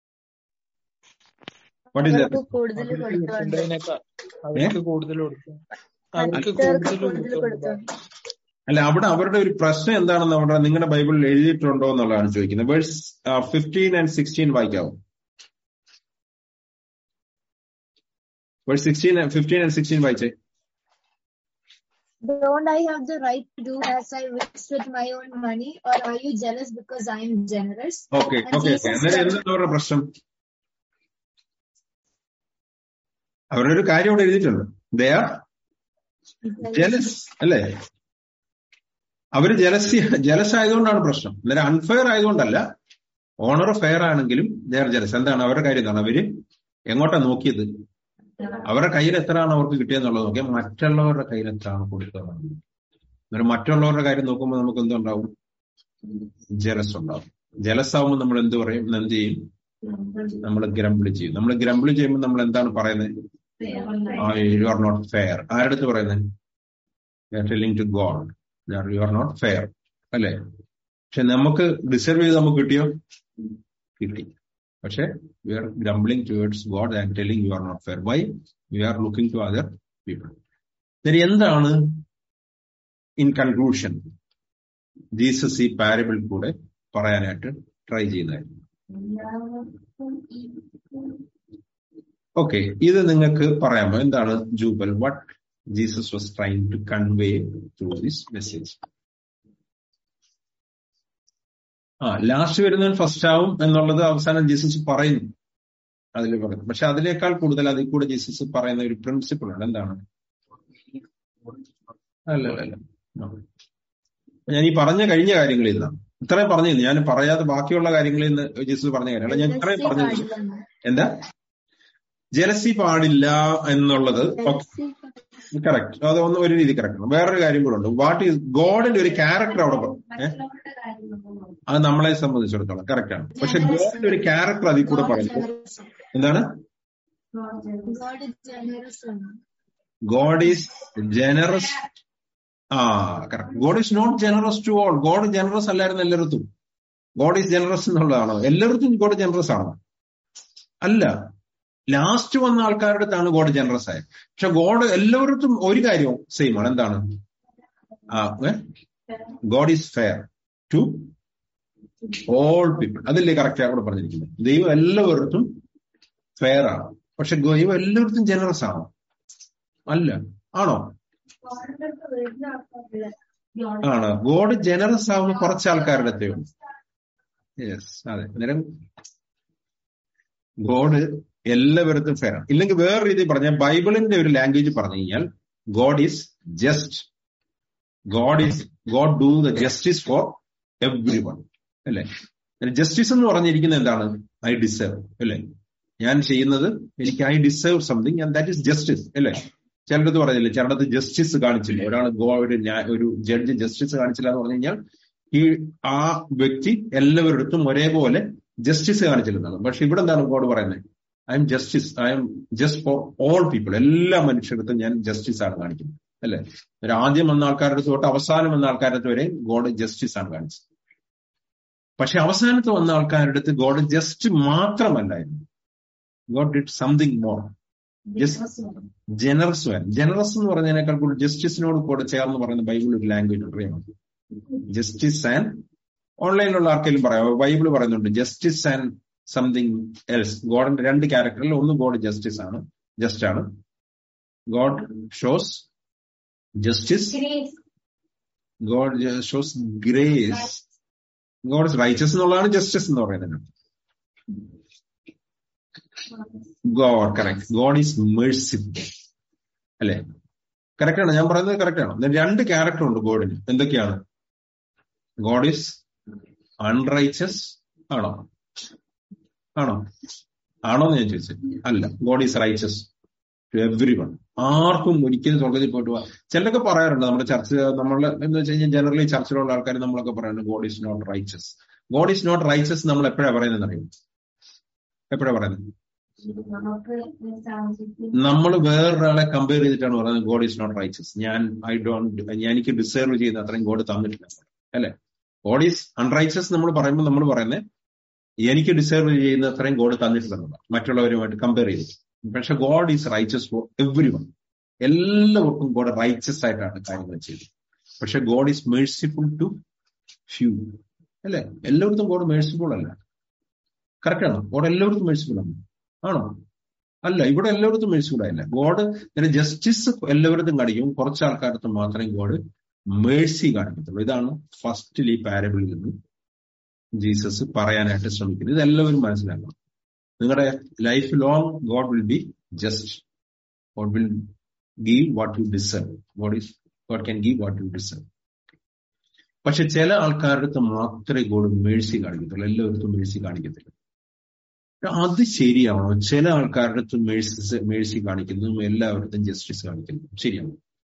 വാട്ട് ഈസ് അവർക്ക് കൂടുതൽ കൊടുത്തോണ്ട് കൊടുക്കേണ്ടതിനേക്കാൾ അവർക്ക് കൂടുതൽ കൊടുക്കും അവർക്ക് മറ്റവർക്ക് കൂടുതൽ കൂടുതൽ കൊടുത്തോണ്ട് കൊടുത്തോണ്ട് അല്ല അവിടെ അവരുടെ ഒരു പ്രശ്നം എന്താണെന്ന് അവിടെ നിങ്ങളുടെ ബൈബിളിൽ എഴുതിയിട്ടുണ്ടോ എന്നുള്ളതാണ് ചോദിക്കുന്നത് വേഴ്സ് ഫിഫ്റ്റീൻ ആൻഡ് സിക്സ്റ്റീൻ വായിക്കാവും verse sixteen fifteen and sixteen വായിച്ചേ Don't I have the right to do as I wish with my own money, or are you jealous because I am generous? Okay And okay Jesus okay അന്നേരം said- എന്താണ് അവരുടെ പ്രശ്നം അവരുടെ ഒരു കാര്യം അവിടെ എഴുതിയിട്ടുണ്ട് ദേ ആർ ജലസ് അല്ലേ അവര് ജലസി ജലസ് ആയതുകൊണ്ടാണ് പ്രശ്നം അന്നേരം അൺഫെയർ ആയതുകൊണ്ടല്ല ഓണർ ഫെയർ ആണെങ്കിലും ദേ ആർ ജലസ് എന്താണ് അവരുടെ കാര്യം എന്താണ് അവര് എങ്ങോട്ടാ നോക്കിയത് അവരുടെ കയ്യിൽ എത്രയാണ് അവർക്ക് കിട്ടിയെന്നുള്ളത് നോക്കിയാൽ മറ്റുള്ളവരുടെ കയ്യിൽ എത്രയാണ് കൊടുത്തത് അന്നേരം മറ്റുള്ളവരുടെ കാര്യം നോക്കുമ്പോൾ നമുക്ക് എന്തുണ്ടാവും ജലസ് ഉണ്ടാവും ജലസ് ആവുമ്പോൾ നമ്മൾ എന്ത് പറയും എന്ത് ചെയ്യും നമ്മൾ ഗ്രംബിൾ ചെയ്യും നമ്മൾ ഗ്രംബിൾ ചെയ്യുമ്പോൾ നമ്മൾ എന്താണ് പറയുന്നത് യു ആർ നോട്ട് ഫെയർ ആരടുത്ത് പറയുന്നത് you are telling to God you are not fair അല്ലേ പക്ഷെ നമുക്ക് ഡിസർവ് ചെയ്ത് നമുക്ക് കിട്ടിയോ കിട്ടി പക്ഷെ we are grumbling towards God and telling you are not fair why we are looking to other people ശരി എന്താണ് ഇൻ കൺക്ലൂഷൻ ജീസസ് ഈ പാരബിൾ കൂടെ പറയാനായിട്ട് ട്രൈ ചെയ്യുന്നതായിരുന്നു ഓക്കെ ഇത് നിങ്ങൾക്ക് പറയാമോ എന്താണ് Jubal what Jesus was trying to convey through this message ആ ലാസ്റ്റ് വരുന്നവൻ ഫസ്റ്റ് ആവും എന്നുള്ളത് അവസാനം ജീസസ് പറയുന്നു അതിൽ പറയുന്നു പക്ഷെ അതിനേക്കാൾ കൂടുതൽ അതിൽ കൂടെ ജീസസ് പറയുന്ന ഒരു പ്രിൻസിപ്പിൾ ഉണ്ട് എന്താണ് അല്ല അല്ല അല്ല No. ഞാൻ ഈ പറഞ്ഞ കഴിഞ്ഞ കാര്യങ്ങളിൽ നിന്നാണ് ഇത്രയും പറഞ്ഞിരുന്നു ഞാൻ പറയാതെ ബാക്കിയുള്ള കാര്യങ്ങളിൽ നിന്ന് ജീസസ് പറഞ്ഞ കാര്യമല്ല ഞാൻ ഇത്രയും Jealousy പറഞ്ഞു പാടില്ലെന്ന്. എന്താ ജലസി പാടില്ല എന്നുള്ളത് Jealousy കറക്റ്റ് അത് ഒന്ന് ഒരു രീതി കറക്റ്റ് വേറൊരു കാര്യം കൂടെ ഉണ്ട് വാട്ട് ഈസ് ഗോഡിന്റെ ഒരു ക്യാരക്ടർ അവിടെ പറ- ഏ? മറ്റുള്ളവരുടെ കാര്യം നമ്മൾ അത് നമ്മളെ സംബന്ധിച്ചിടത്തോളം കറക്റ്റ് ആണ് പക്ഷെ ഗോഡിന്റെ ഒരു ക്യാരക്ടർ അതിൽ കൂടെ God പറയുന്നത് generous. എന്താണ് God is generous ആണ്. ഗോഡ് ഈസ് ജനറസ് ആ correct God is not generous to all God generous അല്ലായിരുന്നു എല്ലായിടത്തും ഗോഡ് ഈസ് ജനറസ് എന്നുള്ളതാണോ എല്ലായിടത്തും ഗോഡ് ജനറസ് ആണോ അല്ല ലാസ്റ്റ് വന്ന ആൾക്കാരുടെ അടുത്താണ് ഗോഡ് ജനറസ് ആയത് പക്ഷെ ഗോഡ് എല്ലായിടത്തും ഒരു കാര്യവും സെയിം ആണ് എന്താണ് God is fair to all people അതല്ലേ കറക്റ്റ് അവിടെ പറഞ്ഞിരിക്കുന്നത് ദൈവം എല്ലാവർക്കും ഫെയർ ആണ് പക്ഷെ ദൈവം എല്ലാവർക്കും ജനറസ് ആണോ അല്ല ആണോ ആണ് ഗോഡ് ജനറസ് ആവുന്ന കുറച്ച് ആൾക്കാരുടെ അടുത്തേ യെസ് അതെ അന്നേരം ഗോഡ് എല്ലാവരത്തും ഫെയർ ആണ് ഇല്ലെങ്കിൽ വേറെ രീതി പറഞ്ഞാൽ ബൈബിളിന്റെ ഒരു ലാംഗ്വേജ് പറഞ്ഞു കഴിഞ്ഞാൽ God is just God is God do the justice for everyone അല്ലേ ജസ്റ്റിസ് എന്ന് പറഞ്ഞിരിക്കുന്നത് എന്താണ് ഐ ഡിസേർവ് അല്ലേ ഞാൻ ചെയ്യുന്നത് എനിക്ക് I deserve something and that is justice അല്ലേ ചിലടത്ത് പറഞ്ഞില്ലേ ചിലടത്ത് ജസ്റ്റിസ് കാണിച്ചില്ല ഒരാൾ ഗോ ഒരു ന്യായ- ഒരു ജഡ്ജ് ജസ്റ്റിസ് കാണിച്ചില്ല എന്ന് പറഞ്ഞു കഴിഞ്ഞാൽ ഈ ആ വ്യക്തി എല്ലാവരുടെ ഒരേപോലെ ജസ്റ്റിസ് കാണിച്ചിരുന്നതാണ് പക്ഷെ ഇവിടെ എന്താണ് ഗോഡ് പറയുന്നത് I am justice I am just for all people എല്ലാ മനുഷ്യർക്കും ഞാൻ ജസ്റ്റിസ് ആണ് കാണിക്കുന്നത് അല്ലെ ഒരു ആദ്യം വന്ന ആൾക്കാരുടെ അടുത്ത് തൊട്ട് അവസാനം വന്ന ആൾക്കാരുടെ അടുത്ത് വരെ ഗോഡ് ജസ്റ്റിസ് ആണ് കാണിച്ചത് പക്ഷെ അവസാനത്ത് വന്ന ആൾക്കാരുടെ അടുത്ത് ഗോഡ് ജസ്റ്റ് മാത്രമല്ലായിരുന്നു God did something more generous one generous എന്ന് പറഞ്ഞതിനേക്കാൾ കൂടുതൽ ജസ്റ്റിസിനോട് കൂടെ ചേർന്ന് പറയുന്ന ബൈബിൾ ഒരു ലാംഗ്വേജ് അറിയാമോ ജസ്റ്റിസ് ആൻഡ് ഓൺലൈനിലുള്ള ആർക്കെങ്കിലും പറയാം ബൈബിൾ പറയുന്നുണ്ട് ജസ്റ്റിസ് ആൻഡ് സംതിങ് എൽസ് ഗോഡിന്റെ രണ്ട് ക്യാരക്ടറിൽ ഒന്ന് ഗോഡ് ജസ്റ്റിസ് ആണ് ജസ്റ്റ് ആണ് God shows justice Grace. God shows grace God righteous എന്നുള്ളതാണ് ജസ്റ്റിസ് എന്ന് പറയുന്നത് God correct God is merciful അല്ലെ കറക്റ്റ് ആണ് ഞാൻ പറയുന്നത് കറക്റ്റ് ആണ് എന്നിട്ട് രണ്ട് ക്യാരക്ടർ ഉണ്ട് ഗോഡിന് എന്തൊക്കെയാണ് ഗോഡ് ഈസ് അൺറൈച്ചസ് ആണോ ആണോ ആണോ എന്ന് ഞാൻ ചോദിച്ചത് അല്ല God is righteous to everyone ആർക്കും ഒരിക്കലും സ്വർഗത്തിൽ പോയിട്ട് പോവാ ചിലരൊക്കെ പറയാറുണ്ട് നമ്മുടെ ചർച്ച നമ്മൾ എന്ന് വെച്ച് കഴിഞ്ഞാൽ ജനറലി ചർച്ചിലുള്ള ആൾക്കാർ നമ്മളൊക്കെ പറയുന്നത് God is not righteous God is not righteous നമ്മൾ എപ്പോഴാ പറയുന്നത് അറിയും എപ്പോഴാ പറയുന്നത് നമുക്ക് സാഹചര്യത്തിൽ നമ്മൾ വേറൊരാളെ കമ്പയർ ചെയ്തിട്ടാണ് പറയുന്നത് ഗോഡ് ഈസ് നോട്ട് റൈച്ചസ് ഞാൻ ഐ ഡോണ്ട് ഞാൻ എനിക്ക് ഡിസേർവ് ചെയ്യുന്ന അത്രയും ഗോഡ് തന്നിട്ടില്ല അല്ലെ ഗോഡ് ഈസ് അൺറൈച്ചസ് നമ്മൾ പറയുമ്പോൾ നമ്മൾ പറയുന്നത് എനിക്ക് ഡിസേർവ് ചെയ്യുന്ന അത്രയും ഗോഡ് തന്നിട്ടില്ലെന്നതാണ് മറ്റുള്ളവരുമായിട്ട് കമ്പയർ ചെയ്തിട്ട് പക്ഷെ God is righteous for everyone എല്ലാവർക്കും ഗോഡ് റൈച്ചസ് ആയിട്ടാണ് കാര്യങ്ങൾ ചെയ്തത് പക്ഷെ God is merciful to few അല്ലെ എല്ലായിടത്തും ഗോഡ് മേഴ്സിഫുൾ അല്ല കറക്റ്റ് ആണോ ഗോഡ് എല്ലായിടത്തും മേഴ്സിഫുൾ ആണ് ആണോ അല്ല ഇവിടെ എല്ലായിടത്തും മേഴ്സിഫുൾ ആയില്ല ഗോഡ് ജസ്റ്റിസ് എല്ലായിടത്തും കാണിക്കും കുറച്ച് ആൾക്കാരത്ത് മാത്രമേ ഗോഡ് മേഴ്സി കാണിക്കത്തുള്ളൂ ഇതാണ് ഫസ്റ്റിൽ ഈ പാരബിളിൽ നിന്ന് ജീസസ് പറയാനായിട്ട് ശ്രമിക്കുന്നത് ഇതെല്ലാവരും മനസ്സിലാക്കണം നിങ്ങളുടെ life long God will be just God will give what you deserve God is God can give what you deserve പക്ഷെ ചില ആൾക്കാരുടെ അടുത്ത് മാത്രമേ ഗോഡ് മേഴ്സി കാണിക്കത്തുള്ളൂ എല്ലായിടത്തും മേഴ്സി കാണിക്കത്തില്ല അത് ശരിയാണോ ചില ആൾക്കാരുടെ അടുത്ത് മേഴ്സി മേഴ്സി കാണിക്കുന്നതും എല്ലാവരുടെയും ജസ്റ്റിസ് കാണിക്കുന്നതും ശരിയാണോ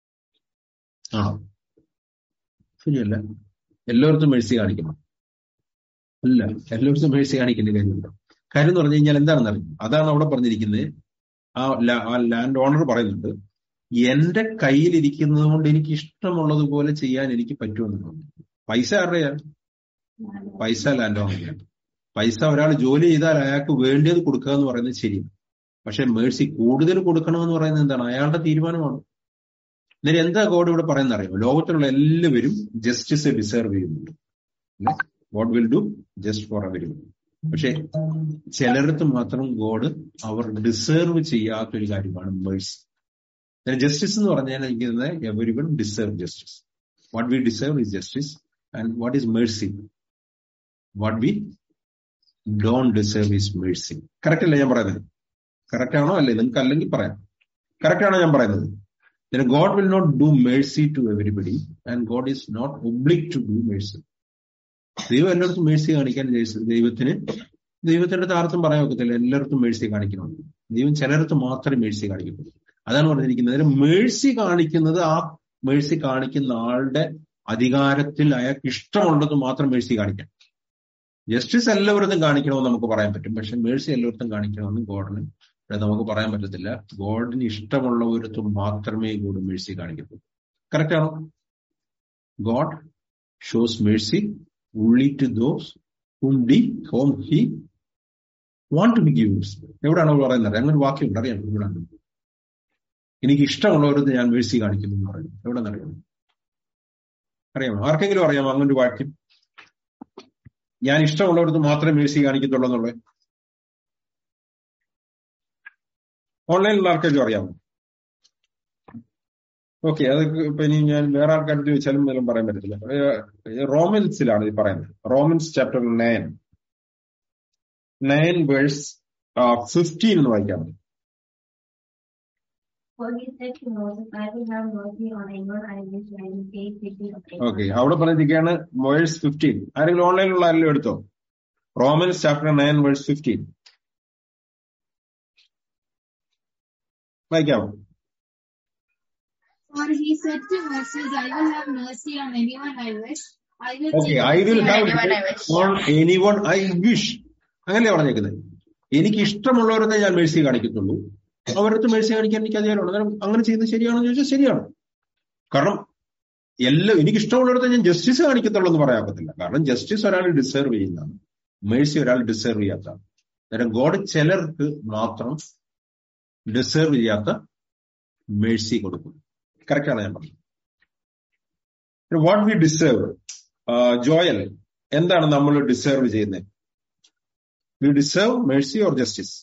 ആണോ ശരിയല്ല എല്ലായിടത്തും മേഴ്സി കാണിക്കണം അല്ല എല്ലായിടത്തും മേഴ്സി കാണിക്കേണ്ട കാര്യമുണ്ടോ കാര്യം എന്ന് പറഞ്ഞു കഴിഞ്ഞാൽ എന്താണെന്ന് അറിയും അതാണ് അവിടെ പറഞ്ഞിരിക്കുന്നത് ആ ലാ- ആ ലാൻഡ് ഓണർ പറയുന്നുണ്ട് എന്റെ കയ്യിലിരിക്കുന്നത് കൊണ്ട് എനിക്ക് ഇഷ്ടമുള്ളതുപോലെ ചെയ്യാൻ എനിക്ക് പറ്റുമെന്ന് പൈസ ആരുടെയാണ് പൈസ ലാൻഡ് ഓണറിയാണ് പൈസ ഒരാൾ ജോലി ചെയ്താൽ അയാൾക്ക് വേണ്ടിയത് കൊടുക്കുക എന്ന് പറയുന്നത് ശരിയാണ് പക്ഷെ മേഴ്സി കൂടുതൽ കൊടുക്കണമെന്ന് പറയുന്നത് എന്താണ് അയാളുടെ തീരുമാനമാണ് എന്നിട്ട് എന്താ ഗോഡ് ഇവിടെ പറയുന്നത് അറിയാമോ ലോകത്തിലുള്ള എല്ലാവരും ജസ്റ്റിസ് ഡിസേർവ് ചെയ്യുന്നുണ്ട് God will do just for every പക്ഷെ ചിലർക്ക് മാത്രം ഗോഡ് അവർ ഡിസേർവ് ചെയ്യാത്തൊരു കാര്യമാണ് മേഴ്സി ജസ്റ്റിസ് എന്ന് പറഞ്ഞാൽ എനിക്ക് everyone deserve justice what we deserve is justice and what is mercy what we don't deserve is mercy correct അല്ലേ ഞാൻ പറയുന്നത് കറക്റ്റ് ആണോ അല്ലേ നിങ്ങൾക്ക് അല്ലെങ്കിൽ പറയാം കറക്റ്റ് ആണോ ഞാൻ പറയുന്നത് then God will not do mercy to everybody and God is not obliged to do mercy. ദൈവം എല്ലായിടത്തും മേഴ്സി കാണിക്കാൻ ദൈവ- ദൈവത്തിന് ദൈവത്തിന്റെ അടുത്ത് ആർക്കും പറയാൻ ഒക്കത്തില്ല എല്ലായിടത്തും മേഴ്സി കാണിക്കണം ദൈവം ചിലയിടത്ത് മാത്രമേ മേഴ്സി കാണിക്കത്തുള്ളൂ അതാണ് പറഞ്ഞിരിക്കുന്നത് അതിന് മേഴ്സി കാണിക്കുന്നത് ആ മേഴ്സി കാണിക്കുന്ന ആളുടെ അധികാരത്തിൽ അയാൾക്ക് ഇഷ്ടമുള്ളത് മാത്രം മേഴ്സി കാണിക്കാം ജസ്റ്റിസ് എല്ലാവരും കാണിക്കണമെന്ന് നമുക്ക് പറയാൻ പറ്റും പക്ഷെ മേഴ്സി എല്ലായിടത്തും കാണിക്കണമെന്ന് ഗോഡിന് ഇവിടെ നമുക്ക് പറയാൻ പറ്റത്തില്ല ഗോഡിന് ഇഷ്ടമുള്ളവരത്തും മാത്രമേ ഗോഡ് മേഴ്സി കാണിക്കത്തുള്ളൂ കറക്റ്റ് ആണോ God shows mercy only to those whom the home he want to be gives എവിടെയാണ് അവൾ പറയുന്നത് അങ്ങനെ ഒരു വാക്യമുണ്ട് അറിയാം ഇവിടെയാണ് എനിക്ക് ഇഷ്ടമുള്ളവരത്ത് ഞാൻ മേഴ്സി കാണിക്കുന്നു എന്ന് പറയുന്നു എവിടെ അറിയാമോ അറിയാമോ ആർക്കെങ്കിലും അറിയാമോ അങ്ങനെ ഒരു വാക്യം ഞാൻ ഇഷ്ടമുള്ളവർക്ക് മാത്രമേ മേഴ്സി കാണിക്കത്തുള്ളൂ എന്നുള്ളത് ഓൺലൈനിലുള്ള ആർക്കെങ്കിലും അറിയാമോ ഓക്കെ അത് ഇപ്പൊ ഇനി ഞാൻ വേറെ ആൾക്കാരോട് ചോദിച്ചാലും വല്ലതും പറയാൻ പറ്റത്തില്ല ഏഹ് റോമൻസിലാണ് ഇത് പറയുന്നത് Romans chapter nine nine verse fifteen എന്ന് വായിക്കാൻ മതി For he said to Moses, I will have mercy on anyone I wish I will take pity on anyone. Okay അവിടെ പറഞ്ഞിരിക്കുകയാണ് വേഴ്സ് ഫിഫ്റ്റീൻ ആരെങ്കിലും ഓൺലൈനിലുള്ള ആരെങ്കിലും എടുത്തോ Romans chapter nine verse fifteen വായിക്കാമോ For he said to Moses, I will have mercy on anyone I wish. I will okay I will have Anyone I wish. On anyone I wish അങ്ങനെയല്ലേ പറഞ്ഞേക്കുന്നത് എനിക്ക് ഇഷ്ടമുള്ളവരത്തെ ഞാൻ മേഴ്സി കാണിക്കത്തുള്ളൂ അവരടുത്ത് മേഴ്സി കാണിക്കാൻ എനിക്ക് അധികാരമുണ്ട് അന്നേരം അങ്ങനെ ചെയ്യുന്നത് ശരിയാണെന്ന് ചോദിച്ചാൽ ശരിയാണ് കാരണം എല്ലാം എനിക്ക് ഇഷ്ടമുള്ളിടത്ത് ഞാൻ ജസ്റ്റിസ് കാണിക്കത്തുള്ളൂ എന്ന് പറയാൻ പറ്റില്ല കാരണം ജസ്റ്റിസ് ഒരാൾ ഡിസേർവ് ചെയ്യുന്നതാണ് മേഴ്സി ഒരാൾ ഡിസേർവ് ചെയ്യാത്തതാണ് അന്നേരം ഗോഡ് ചിലർക്ക് മാത്രം ഡിസേർവ് ചെയ്യാത്ത മേഴ്സി കൊടുക്കും കറക്റ്റാണ് ഞാൻ പറഞ്ഞത് വാട്ട് വി ഡിസേർവ് ജോയൽ എന്താണ് നമ്മൾ ഡിസേർവ് ചെയ്യുന്നത് we deserve mercy or justice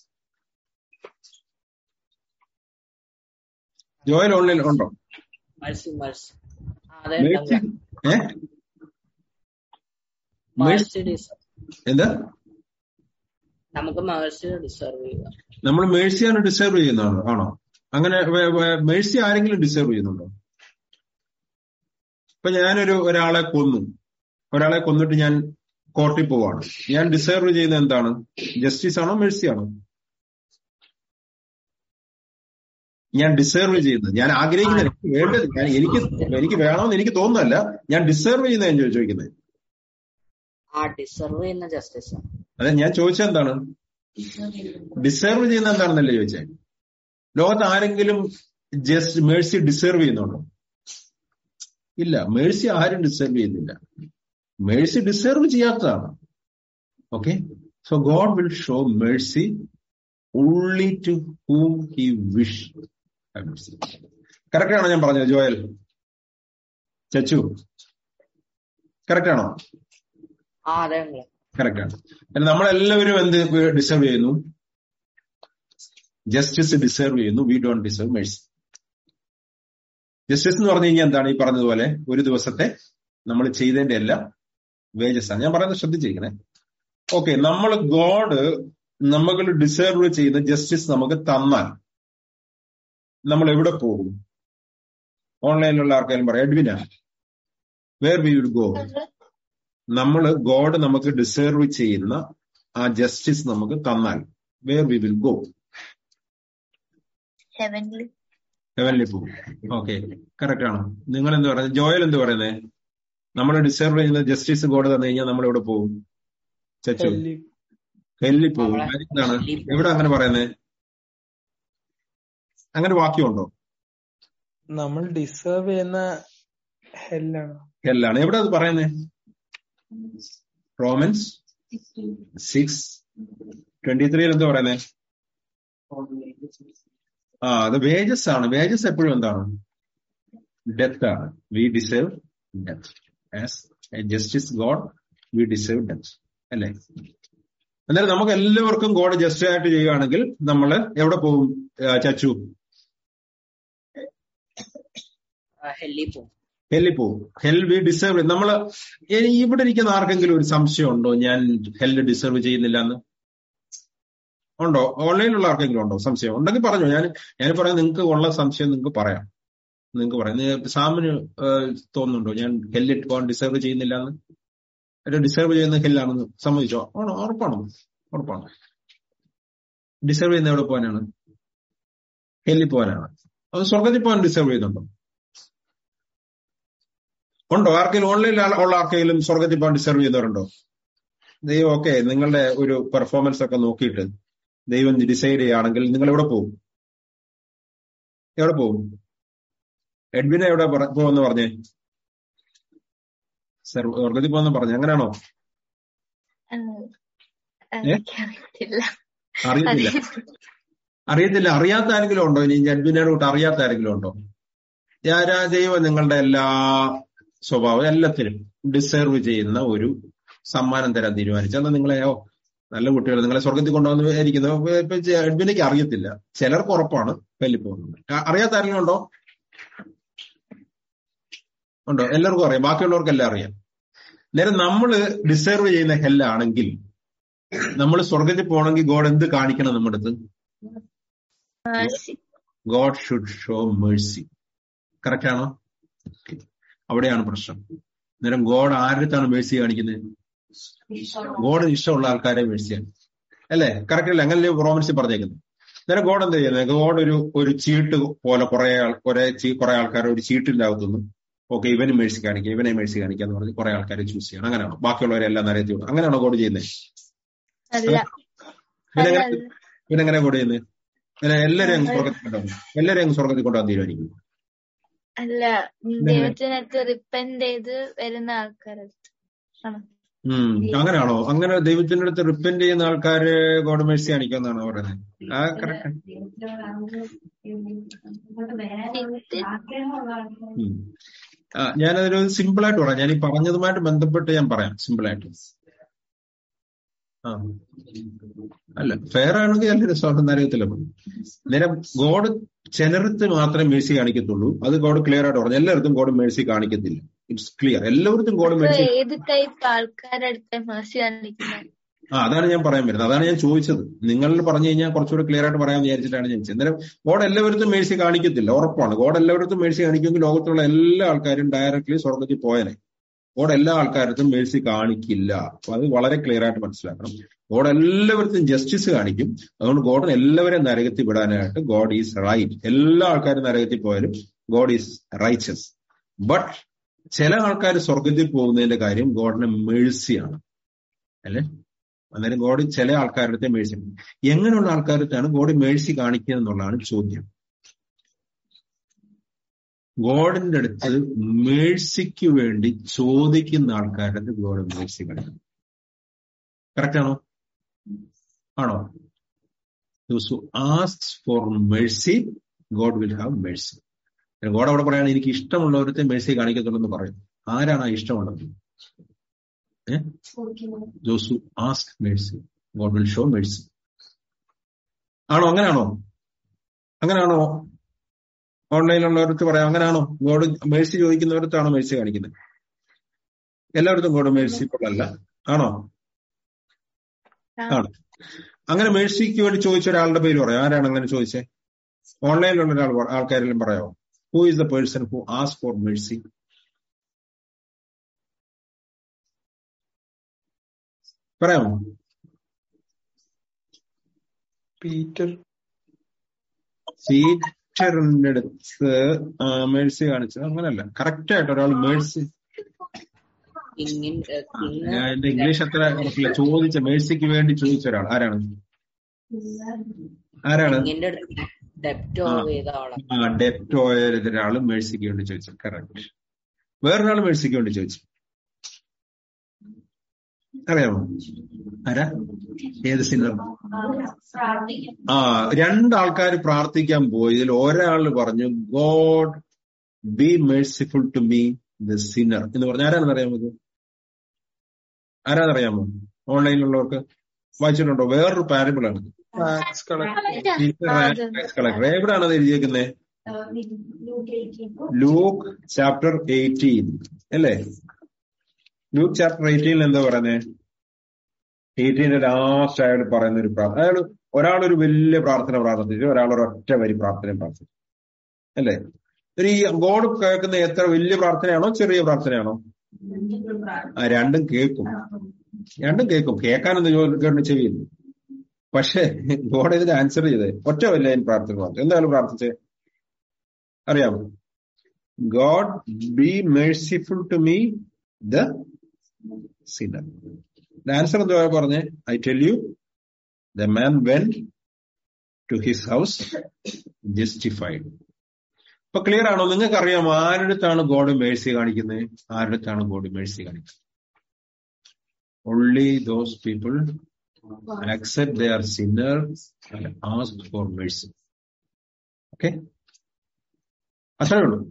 Joel online ഉണ്ടോ mercy, mercy. അതെ മേഴ്സി ഏ മേഴ്സി ഡിസർവ് എന്താ നമുക്ക് മേഴ്സി ഡിസർവ് ചെയ്യുക നമ്മൾ മേഴ്സിയാണ് ഡിസേർവ് ചെയ്യുന്നതാണോ ആണോ അങ്ങനെ വേ- വേ- മേഴ്സി ആരെങ്കിലും ഡിസേർവ് ചെയ്യുന്നുണ്ടോ ഇപ്പൊ ഞാനൊരു ഒരാളെ കൊന്നു ഒരാളെ കൊന്നിട്ട് ഞാൻ കോർട്ടിൽ പോവാണ് ഞാൻ ഡിസേർവ് ചെയ്യുന്നത് എന്താണ് ജസ്റ്റിസ് ആണോ മേഴ്സി ആണോ ഞാൻ ഡിസേർവ് ചെയ്യുന്നത് ഞാൻ ആഗ്രഹിക്കുന്നത് എനിക്ക് വേണ്ടത് ഞാൻ എനിക്ക് എനിക്ക് വേണമെന്ന് എനിക്ക് തോന്നുന്നല്ല ഞാൻ ഡിസേർവ് ചെയ്യുന്നത് ഞാൻ ചോദിക്കുന്നത് ആ ഡിസർവ് ചെയ്യുന്ന ജസ്റ്റിസ് അതെ ഞാൻ ചോദിച്ചത് എന്താണ് ഡിസേർവ് ചെയ്യുന്ന എന്താണെന്നല്ലേ ചോദിച്ചേ ലോകത്ത് ആരെങ്കിലും ജസ്റ്റ് മേഴ്സി ഡിസേർവ് ചെയ്യുന്നുണ്ടോ ഇല്ല മേഴ്സി ആരും ഡിസേർവ് ചെയ്യുന്നില്ല മേഴ്സി ഡിസേർവ് ചെയ്യാത്തതാണ് okay so God will show mercy only to whom he wish correct ആണോ ഞാൻ പറഞ്ഞത് ജോയൽ ചച്ചു കറക്റ്റ് ആണോ ആ അതെ uncle. കറക്റ്റ് ആണ് എന്നാൽ നമ്മളെല്ലാവരും എന്ത് ഡിസേർവ് ചെയ്യുന്നു ജസ്റ്റിസ് ഡിസേർവ് ചെയ്യുന്നു we don't deserve mercy justice എന്ന് പറഞ്ഞു കഴിഞ്ഞാൽ എന്താണ് ഈ പറഞ്ഞതുപോലെ ഒരു ദിവസത്തെ നമ്മൾ ചെയ്തതിന്റെ എല്ലാം വേജസ് ആണ് ഞാൻ പറയുന്നത് ശ്രദ്ധിച്ചിരിക്കണേ ഓക്കെ നമ്മൾ ഗോഡ് നമ്മൾ ഡിസേർവ് ചെയ്യുന്ന ജസ്റ്റിസ് നമുക്ക് തന്നാൽ നമ്മൾ എവിടെ പോകും ഓൺലൈനിലുള്ള ആർക്കെങ്കിലും പറയാം Edwina where we will go നമ്മൾ ഗോഡ് നമുക്ക് ഡിസേർവ് ചെയ്യുന്ന ആ ജസ്റ്റിസ് നമുക്ക് തന്നാൽ where we will go Heavenly. ഹെവനിൽ പോകും ഓക്കെ കറക്റ്റ് ആണോ നിങ്ങൾ എന്ത് പറയുന്നത് ജോയൽ എന്ത് പറയുന്നത് നമ്മൾ ഡിസേർവ് ചെയ്യുന്ന ജസ്റ്റിസ് ഗോഡ് തന്നു കഴിഞ്ഞാൽ നമ്മൾ എവിടെ പോകും ചച്ചു ഹെല്ലി ഹെല്ലിൽ പോകും നമ്മളെ കാര്യം എന്താണ് ഹെല്ലിൽ പോകും. എവിടെ അങ്ങനെ പറയുന്നത് അങ്ങനെ വാക്യമുണ്ടോ നമ്മൾ ഡിസേർവ് ചെയ്യുന്ന ഹെല്ലാണ് ഹെല്ലാണ് എവിടെ അത് പറയുന്നത് റോമൻസ് സിക്സ് ട്വന്റി ത്രീയിൽ എന്താ പറയുന്നത് ആ അത് വേജസ് ആണ് വേജസ് എപ്പോഴും എന്താണ് ഡെത്ത് ആണ് we deserve death as a justice God we deserve death അല്ലേ എന്നാലും നമുക്ക് എല്ലാവർക്കും ഗോഡ് ജസ്റ്റ് ആയിട്ട് ചെയ്യുകയാണെങ്കിൽ നമ്മൾ എവിടെ പോകും ആ, ചച്ചു ഹെല്ലി പോകും ഹെല്ലിൽ പോകും ഹെൽ വി ഡിസേർവ് നമ്മൾ ഇവിടെ ഇരിക്കുന്ന ആർക്കെങ്കിലും ഒരു സംശയം ഉണ്ടോ ഞാൻ ഹെല്ല് ഡിസേർവ് ചെയ്യുന്നില്ല എന്ന് ഉണ്ടോ ഓൺലൈനിലുള്ള ആർക്കെങ്കിലും ഉണ്ടോ സംശയം ഉണ്ടെങ്കിൽ പറഞ്ഞോ ഞാൻ ഞാൻ പറയാം നിങ്ങൾക്ക് ഉള്ള സംശയം നിങ്ങൾക്ക് പറയാം നിങ്ങൾക്ക് പറയാം നിങ്ങ- സാമിന് ഏഹ്, തോന്നുന്നുണ്ടോ ഞാൻ ഹെല്ല് പോകാൻ ഡിസേർവ് ചെയ്യുന്നില്ല എന്ന് ഒരു ഡിസേർവ് ചെയ്യുന്ന ഹെല്ലാണെന്ന് സമ്മതിച്ചോ ആണോ ഉറപ്പാണോ ഉറപ്പാണ് ഡിസേർവ് ചെയ്യുന്ന എവിടെ പോകാനാണ് ഹെല്ലിൽ പോകാനാണ് അത് സ്വർഗത്തിൽ പോകാൻ ഡിസേർവ് ചെയ്യുന്നുണ്ടോ ഉണ്ടോ ആർക്കെങ്കിലും ഓൺലൈനിൽ ഉള്ള ആർക്കെങ്കിലും സ്വർഗത്തിൽ പോകാൻ ഡിസേർവ് ചെയ്യുന്നവരുണ്ടോ ദൈവം ഓക്കെ നിങ്ങളുടെ ഒരു പെർഫോമൻസ് ഒക്കെ നോക്കിയിട്ട് ദൈവം ഡിസൈഡ് ചെയ്യുകയാണെങ്കിൽ നിങ്ങൾ എവിടെ പോകും എവിടെ പോകും എഡ്വിനെ എവിടെ പറ- പോകുമെന്ന് പറഞ്ഞേ സർ- സ്വർഗത്തിൽ പോകുന്ന പറഞ്ഞു അങ്ങനെയാണോ എനിക്കറിയത്തില്ല അറിയത്തില്ല അറിയത്തില്ല അറിയാത്ത ആരെങ്കിലും ഉണ്ടോ ഇനി എഡ്വിനോട് കൂട്ട് അറിയാത്ത ആരെങ്കിലും ഉണ്ടോ ഞാൻ ദൈവം നിങ്ങളുടെ എല്ലാ സ്വഭാവം എല്ലാത്തിനും ഡിസേർവ് ചെയ്യുന്ന ഒരു സമ്മാനം തരാൻ തീരുമാനിച്ചു എന്നാൽ നിങ്ങളെയോ നല്ല കുട്ടികൾ നിങ്ങളെ സ്വർഗത്തിൽ കൊണ്ടുവന്ന് ഇരിക്കുന്നത് ഇപ്പൊ എഡ്വിനേക്ക് അറിയത്തില്ല ചിലർക്ക് ഉറപ്പാണ് വെല്ലി പോകുന്നത് ആ- അറിയാത്ത ആരെങ്കിലും ഉണ്ടോ ഉണ്ടോ എല്ലാവർക്കും അറിയാം ബാക്കിയുള്ളവർക്കെല്ലാം അറിയാം നേരം നമ്മൾ ഡിസേർവ് ചെയ്യുന്ന ഹെല്ലാണെങ്കിൽ നമ്മൾ സ്വർഗത്തിൽ പോകണമെങ്കിൽ ഗോഡ് എന്ത് കാണിക്കണം നമ്മുടെ അടുത്ത് Mercy. God should show mercy correct ആണോ അവിടെയാണ് പ്രശ്നം അന്നേരം ഗോഡ് ആരുടെ മേഴ്സി കാണിക്കുന്നത് ഗോഡിന് ഇഷ്ടമുള്ള ആൾക്കാരെ മേഴ്സിയാണ് അല്ലേ കറക്റ്റ് അല്ലേ അങ്ങനെ റോമൻസി പറഞ്ഞേക്കുന്നത് അന്നേരം ഗോഡ് എന്താ ചെയ്യുന്നത് ഗോഡ് ഒരു ഒരു ചീട്ട് പോലെ കുറെ ആൾ കുറെ ചീ- കുറെ ആൾക്കാരെ ഒരു ചീട്ടിന്റെ അകത്തുനിന്ന് ഓക്കെ ഇവന് മേഴ്സി കാണിക്കുക ഇവനെ മേഴ്സി കാണിക്കുക എന്ന് പറഞ്ഞ് കുറെ ആൾക്കാരെ ചൂസ് ചെയ്യണം അങ്ങനെയാണോ ബാക്കിയുള്ളവരെല്ലാം നരകത്തിൽ വിടും അങ്ങനെയാണോ കോഡ് ചെയ്യുന്നത് അല്ല പിന്നെ അല്ല എങ്ങനെ പിന്നെ എങ്ങനെ കോഡ് ചെയ്യുന്നത് പിന്നെ എല്ലാവരും അങ്ങ് സ്വർഗത്തിൽ കൊണ്ടുവന്നു എല്ലാവരും അങ്ങ് സ്വർഗത്തിൽ കൊണ്ടുവന്ന് തീരുമാനിക്കും അല്ല ദൈവത്തിനടുത്ത് റിപ്പൻഡ് ചെയ്ത് വരുന്ന ആൾക്കാരടുത്ത് ആണ് ഉം അങ്ങനെയാണോ അങ്ങനെ ദൈവത്തിന്റെ അടുത്ത് റിപ്പൻഡ് ചെയ്യുന്ന ആൾക്കാര് ഗോഡ് മേഴ്സി കാണിക്കുമെന്നാണോ പറയുന്നത് ആ കറക്റ്റ് ഉം. ആ, ഞാനതൊരു സിമ്പിൾ ആയിട്ട് പറയാം ഞാൻ ഈ പറഞ്ഞതുമായിട്ട് ബന്ധപ്പെട്ട് ഞാൻ പറയാം സിമ്പിൾ ആയിട്ട് ആ അല്ല ഫെയർ ആണെങ്കിൽ നല്ല രസമാണ് നരകത്തിലെ നേരം ഗോഡ് ചിലർക്ക് മാത്രമേ മേഴ്സി കാണിക്കത്തുള്ളൂ അത് ഗോഡ് ക്ലിയർ ആയിട്ട് പറഞ്ഞു എല്ലായിടത്തും ഗോഡ് മേഴ്സി കാണിക്കത്തില്ല ഇറ്റ്സ് ക്ലിയർ എല്ലായിടത്തും ഗോഡ് ഇപ്പൊ മേഴ്സി ഏത് ടൈപ്പ് ആൾക്കാരടുത്ത് മേഴ്സി കാണിക്കുന്നത് ആ അതാണ് ഞാൻ പറയാൻ വരുന്നത് അതാണ് ഞാൻ ചോദിച്ചത് നിങ്ങൾ പറഞ്ഞു കഴിഞ്ഞാൽ കുറച്ചുകൂടെ ക്ലിയർ ആയിട്ട് പറയാൻ വിചാരിച്ചിട്ടാണ് ഞാൻ ചോദിച്ചത് അന്നേരം ഗോഡ് എല്ലാവരും മേഴ്സി കാണിക്കത്തില്ല ഉറപ്പാണ് ഗോഡ് എല്ലാവരും മേഴ്സി കാണിക്കുമെങ്കിൽ ലോകത്തുള്ള എല്ലാ ആൾക്കാരും ഡയറക്ട്ലി സ്വർഗത്തിൽ പോയനെ ഗോഡ് എല്ലാ ആൾക്കാരത്തും മേഴ്സി കാണിക്കില്ല അപ്പൊ അത് വളരെ ക്ലിയർ ആയിട്ട് മനസ്സിലാക്കണം ഗോഡ് എല്ലാവർക്കും ജസ്റ്റിസ് കാണിക്കും അതുകൊണ്ട് ഗോഡിന് എല്ലാവരെയും നരകത്തിൽ വിടാനായിട്ട് ഗോഡ് ഈസ് റൈറ്റ് എല്ലാ ആൾക്കാരും നരകത്തിൽ പോയാലും ഗോഡ് ഈസ് റൈച്ചസ് ബട്ട് ചില ആൾക്കാർ സ്വർഗത്തിൽ പോകുന്നതിന്റെ കാര്യം ഗോഡിന് മേഴ്സിയാണ് അല്ലെ അന്നേരം ഗോഡ് ചില ആൾക്കാരുടെ അടുത്ത് മേഴ്സി എങ്ങനെയുള്ള ആൾക്കാരത്താണ് ഗോഡ് മേഴ്സി കാണിക്കുക എന്നുള്ളതാണ് ചോദ്യം ഗോഡിന്റെ അടുത്ത് മേഴ്സിക്ക് വേണ്ടി ചോദിക്കുന്ന ആൾക്കാരുടെ അടുത്ത് ഗോഡ് മേഴ്സി കാണിക്കും കറക്റ്റ് ആണോ ആണോ those ask for mercy God will have mercy God അവിടെ പറയാണ് എനിക്ക് ഇഷ്ടമുള്ളവരത്തെ മേഴ്സി കാണിക്കത്തുള്ളൂ എന്ന് പറയും ആരാണ് ആ ഇഷ്ടമുള്ളത് ഏഹ് those who ask mercy, God will show mercy. ആണോ അങ്ങനെയാണോ അങ്ങനെയാണോ ഓൺലൈനിലുള്ളവർക്ക് പറയാം അങ്ങനെയാണോ ഗോഡ് മേഴ്സി ചോദിക്കുന്നവരത്താണോ മേഴ്സി കാണിക്കുന്നത് എല്ലായിടത്തും ഗോഡ് മേഴ്സി അല്ല ആണോ ആണ് അങ്ങനെ മേഴ്സിക്ക് വേണ്ടി ചോദിച്ച ഒരാളുടെ പേര് പറയാം ആരാണ് അങ്ങനെ ചോദിച്ചേ ഓൺലൈനിലുള്ള ഒരാൾ പറ- ആൾക്കാരെല്ലാം പറയാമോ who is the person who ask for mercy പറയാമോ പീറ്റർ സീറ്ററിന്റെ അടുത്ത് മേഴ്സി കാണിച്ചത് അങ്ങനല്ല കറക്റ്റ് ആയിട്ട് ഒരാൾ മേഴ്സി കിങ്ങിൻ കിങ് ഞാൻ എന്റെ ഇംഗ്ലീഷ് അത്ര ഉറപ്പില്ല ചോദിച്ച മേഴ്സിക്ക് വേണ്ടി ചോദിച്ച ഒരാൾ ആരാണ് ആരാണ് കിങ്ങിന്റെ അടുത്ത് ഡെപ്റ്റ് ആ. ഓർവ് ചെയ്ത ആളാണ് ആ ഡെപ്റ്റ് ഓയർ ഒരാൾ മേഴ്സിക്ക് വേണ്ടി ചോദിച്ചു കറക്റ്റ് വേറൊരാൾ മേഴ്സിക്ക് വേണ്ടി ചോദിച്ചു അറിയാമോ ആരാ ഏത് സിനിമ ആ രണ്ടാൾക്കാർ പ്രാർത്ഥിക്കാൻ പോയി ഇതിൽ ഒരാൾ പറഞ്ഞു God be merciful to me the sinner എന്ന് പറഞ്ഞു ആരാണെന്ന് അറിയാമോ ഇത് ആരാന്നറിയാമോ ഓൺലൈനിലുള്ളവർക്ക് വായിച്ചിട്ടുണ്ടോ വേറൊരു പാരബിൾ ആണ് ടാക്സ് കളക്ട് കളക്ടർ എവിടെയാണ് അത് എഴുതിയേക്കുന്നത് ലൂക്ക് ചാപ്റ്റർ എയ്റ്റീൻ അല്ലേ ലൂക്ക് ചാപ്റ്റർ എയ്റ്റീനിൽ എന്താ പറയുന്നത് എയ്റ്റീന്റെ ലാസ്റ്റ് അയാൾ പറയുന്ന ഒരു പ്രാർത്ഥന അയാൾ ഒരാളൊരു വലിയ പ്രാർത്ഥന പ്രാർത്ഥിച്ചു ഒരാൾ ഒരൊറ്റ വരി പ്രാർത്ഥന പ്രാർത്ഥിച്ചു അല്ലേ ഒരു ഈ ഗോഡ് കേൾക്കുന്ന എത്ര വലിയ പ്രാർത്ഥനയാണോ ചെറിയ പ്രാർത്ഥനയാണോ ആ രണ്ടും കേൾക്കും രണ്ടും കേൾക്കും കേൾക്കാനൊന്നും കേട്ടിന് ചെവിയില്ല പക്ഷേ ഗോഡ് ഇതിന് ആൻസർ ചെയ്തേ ഒറ്റ വല്ല പ്രാർത്ഥന പ്രാർത്ഥന എന്താണ് പ്രാർത്ഥിച്ചേ അറിയാമോ God be merciful to me the sinner answer എന്താ പറഞ്ഞേ I tell you the man went to his house justified ഇപ്പൊ ക്ലിയർ ആണോ നിങ്ങൾക്ക് അറിയാം ആരുടെ ഗോഡ് മേഴ്സി കാണിക്കുന്നത് ആരുടെ ഗോഡ് മേഴ്സി കാണിക്കുന്നത് only those people accept they are sinners and ask for mercy. Okay? അത്രേ ഉള്ളൂ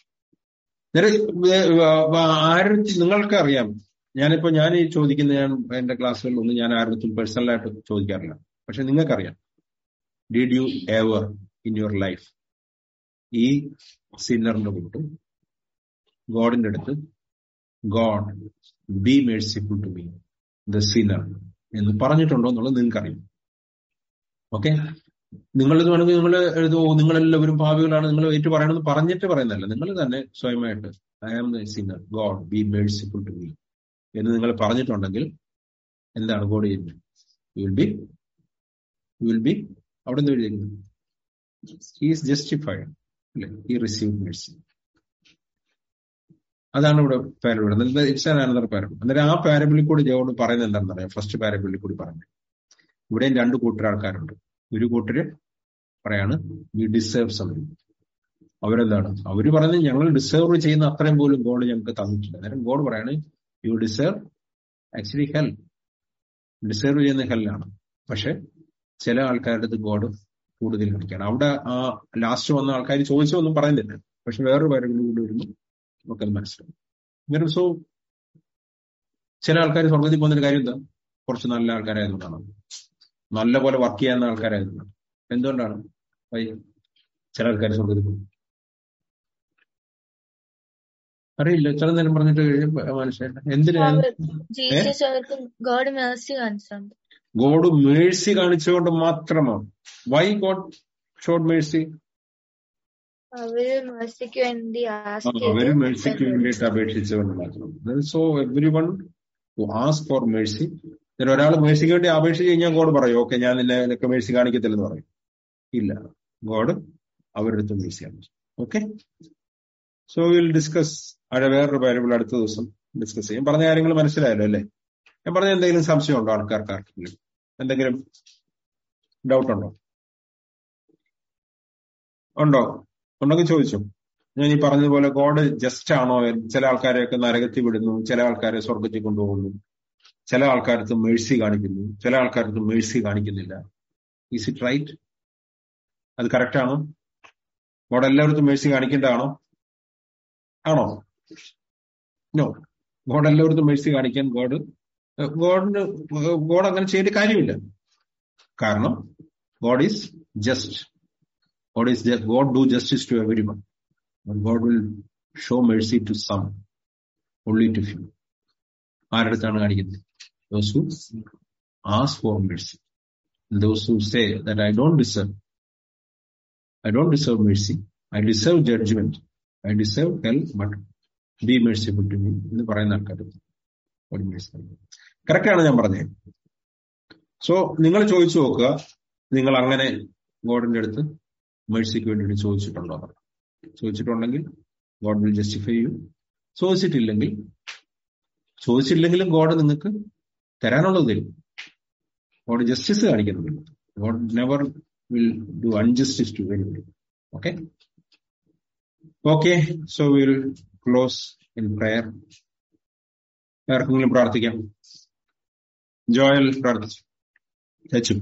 ആരും നിങ്ങൾക്ക് അറിയാം ഞാനിപ്പോ ഞാൻ ഈ ചോദിക്കുന്ന ഞാൻ എന്റെ ക്ലാസ്സുകളിൽ ഒന്നും ഞാൻ ആരുടെ പേഴ്സണലായിട്ട് ചോദിക്കാറില്ല പക്ഷെ നിങ്ങൾക്കറിയാം did you ever in your life ഈ സിന്നറിന്റെ കൂട്ട് ഗോഡിന്റെ അടുത്ത് God be merciful to me the sinner എന്ന് പറഞ്ഞിട്ടുണ്ടോ എന്നുള്ളത് നിങ്ങൾക്കറിയാം ഓക്കെ നിങ്ങൾ വേണമെങ്കിൽ നിങ്ങൾ എഴുതുമോ നിങ്ങളെല്ലാവരും ഭാവികളാണ് നിങ്ങൾ ഏറ്റു പറയണമെന്ന് പറഞ്ഞിട്ട് പറയുന്നതല്ല നിങ്ങൾ തന്നെ സ്വയമായിട്ട് I am the sinner God be merciful to me എന്ന് നിങ്ങൾ പറഞ്ഞിട്ടുണ്ടെങ്കിൽ എന്താണ് ഗോഡ് ചെയ്യുന്നത് you will be you will be അവിടെ നിന്ന് എഴുതിയിരിക്കുന്നത് ഹീസ് ജസ്റ്റിഫൈഡ് അല്ലെ ഹി റിസീവ് മേഴ്സി അതാണ് ഇവിടെ parable it's an another parable അന്നേരം ആ പാരബിളിൽ കൂടി ജോൺ പറയുന്നത് എന്താണെന്ന് അറിയാം ഫസ്റ്റ് പാരബിളിൽ കൂടി പറയുന്നത് ഇവിടെയും രണ്ട് കൂട്ടർ ആൾക്കാരുണ്ട് ഒരു കൂട്ടര് പറയാണ് വി ഡിസേർവ് സംതിങ് അവരെന്താണ് അവര് പറയുന്നത് ഞങ്ങൾ ഡിസേർവ് ചെയ്യുന്ന അത്രയും പോലും ഗോഡ് ഞങ്ങൾക്ക് തന്നിട്ടില്ല അന്നേരം ഗോഡ് പറയാണ് you deserve actually hell deserve ചെയ്യുന്ന ഹെല്ലാണ് പക്ഷെ ചില ആൾക്കാരുടെ അടുത്ത് ഗോഡ് കൂടുതൽ കളിക്കുകയാണ് അവിടെ ആ ലാസ്റ്റ് വന്ന ആൾക്കാർ ചോദിച്ചൊന്നും പറയുന്നില്ല പക്ഷെ വേറൊരു പാരബിൾ കൂടി വരുമ്പോൾ നമുക്കത് മനസ്സിലാവും അന്നേരം സോ ചില ആൾക്കാർ സ്വർഗത്തിൽ പോകുന്നൊരു കാര്യം എന്താ കുറച്ച് നല്ല ആൾക്കാരായതുകൊണ്ടാണ് നല്ല പോലെ വർക്ക് ചെയ്യാവുന്ന ആൾക്കാരായതുകൊണ്ടാണ് എന്തുകൊണ്ടാണ് വൈ ചില ആൾക്കാർ സ്വർഗത്തിൽ പോകും അറിയില്ല ചില നേരം പറഞ്ഞിട്ട് കഴിയുമ്പോ മനസ്സിലായില്ല എന്തിനാണ് ജീസസ് അവർക്ക് ഗോഡ് മേഴ്സി കാണിച്ചിട്ടുണ്ട് ഗോഡ് മേഴ്സി കാണിച്ചുകൊണ്ട് മാത്രമാണ് വൈ ഗോഡ് ഷോഡ് മേഴ്സി അവര് മേഴ്സിക്ക് വേണ്ടി ആസ്ക് അവര് മേഴ്സിക്ക് വേണ്ടിയിട്ട് അപേക്ഷിച്ചുകൊണ്ട് മാത്രം so every one ask for mercy ഒരാൾ മേഴ്സിക്ക് വേണ്ടി അപേക്ഷിച്ച് കഴിഞ്ഞാൽ ഗോഡ് പറയും ഓക്കെ ഞാൻ നിന്നെ നിനക്ക് മേഴ്സി കാണിക്കത്തില്ലെന്ന് പറയും ഇല്ല ഗോഡ് അവരുടെ അടുത്ത് മേഴ്സി കാണിച്ചു ഓക്കെ സോ വിൽ ഡിസ്കസ് അവിടെ വേറൊരു പാരബിൾ അടുത്ത ദിവസം ഡിസ്കസ് ചെയ്യും പറഞ്ഞ കാര്യങ്ങൾ മനസ്സിലായല്ലോ അല്ലേ ഞാൻ പറഞ്ഞ എന്തെങ്കിലും സംശയമുണ്ടോ ആൾക്കാർക്ക് ആർക്കെങ്കിലും എന്തെങ്കിലും ഡൗട്ട് ഉണ്ടോ ഉണ്ടോ ഉണ്ടെങ്കിൽ ചോദിച്ചു ഞാൻ ഈ പറഞ്ഞതുപോലെ ഗോഡ് ജസ്റ്റ് ആണോ ചില ആൾക്കാരെയൊക്കെ നരകത്തിൽ വിടുന്നു ചില ആൾക്കാരെ സ്വർഗത്തിൽ കൊണ്ടുപോകുന്നു ചില ആൾക്കാർക്ക് മേഴ്സി കാണിക്കുന്നു ചില ആൾക്കാർക്ക് മേഴ്സി കാണിക്കുന്നില്ല ഈസ് ഇറ്റ് റൈറ്റ് അത് കറക്റ്റ് ആണോ ഗോഡ് എല്ലാവർക്കും മേഴ്സി കാണിക്കേണ്ടതാണോ ആണോ നോ ഗോഡ് എല്ലാവർക്കും മേഴ്സി കാണിക്കാൻ ഗോഡ് ഗോഡിന് ഗോഡ് അങ്ങനെ ചെയ്യേണ്ട കാര്യമില്ല കാരണം God is just God is there. God do justice to everyone. But God will show mercy to some, only to few. ആരുടെ അടുത്താണ് കാണിക്കുന്നത് those who ask for mercy those who say that I don't deserve I don't deserve mercy I deserve judgment I deserve hell but be merciful to me എന്ന് പറയുന്ന ആൾക്കാർ കറക്റ്റ് ആണ് ഞാൻ പറഞ്ഞത് സോ നിങ്ങൾ ചോദിച്ചു നോക്കുക നിങ്ങൾ അങ്ങനെ ഗോഡിന്റെ അടുത്ത് മേഴ്സിക്ക് വേണ്ടിയിട്ട് ചോദിച്ചിട്ടുണ്ടോ ചോദിച്ചിട്ടുണ്ടെങ്കിൽ ഗോഡ് വിൽ ജസ്റ്റിഫൈ യു ചോദിച്ചിട്ടില്ലെങ്കിൽ ചോദിച്ചില്ലെങ്കിലും ഗോഡ് നിങ്ങൾക്ക് തരാനുള്ളത് തരും ഗോഡ് ജസ്റ്റിസ് കാണിക്കുന്നുണ്ട് God never will do injustice to very okay okay so will close in prayer ആർക്കെങ്കിലും പ്രാർത്ഥിക്കാം ജോയൽ പ്രാർത്ഥിച്ചു ചച്ചു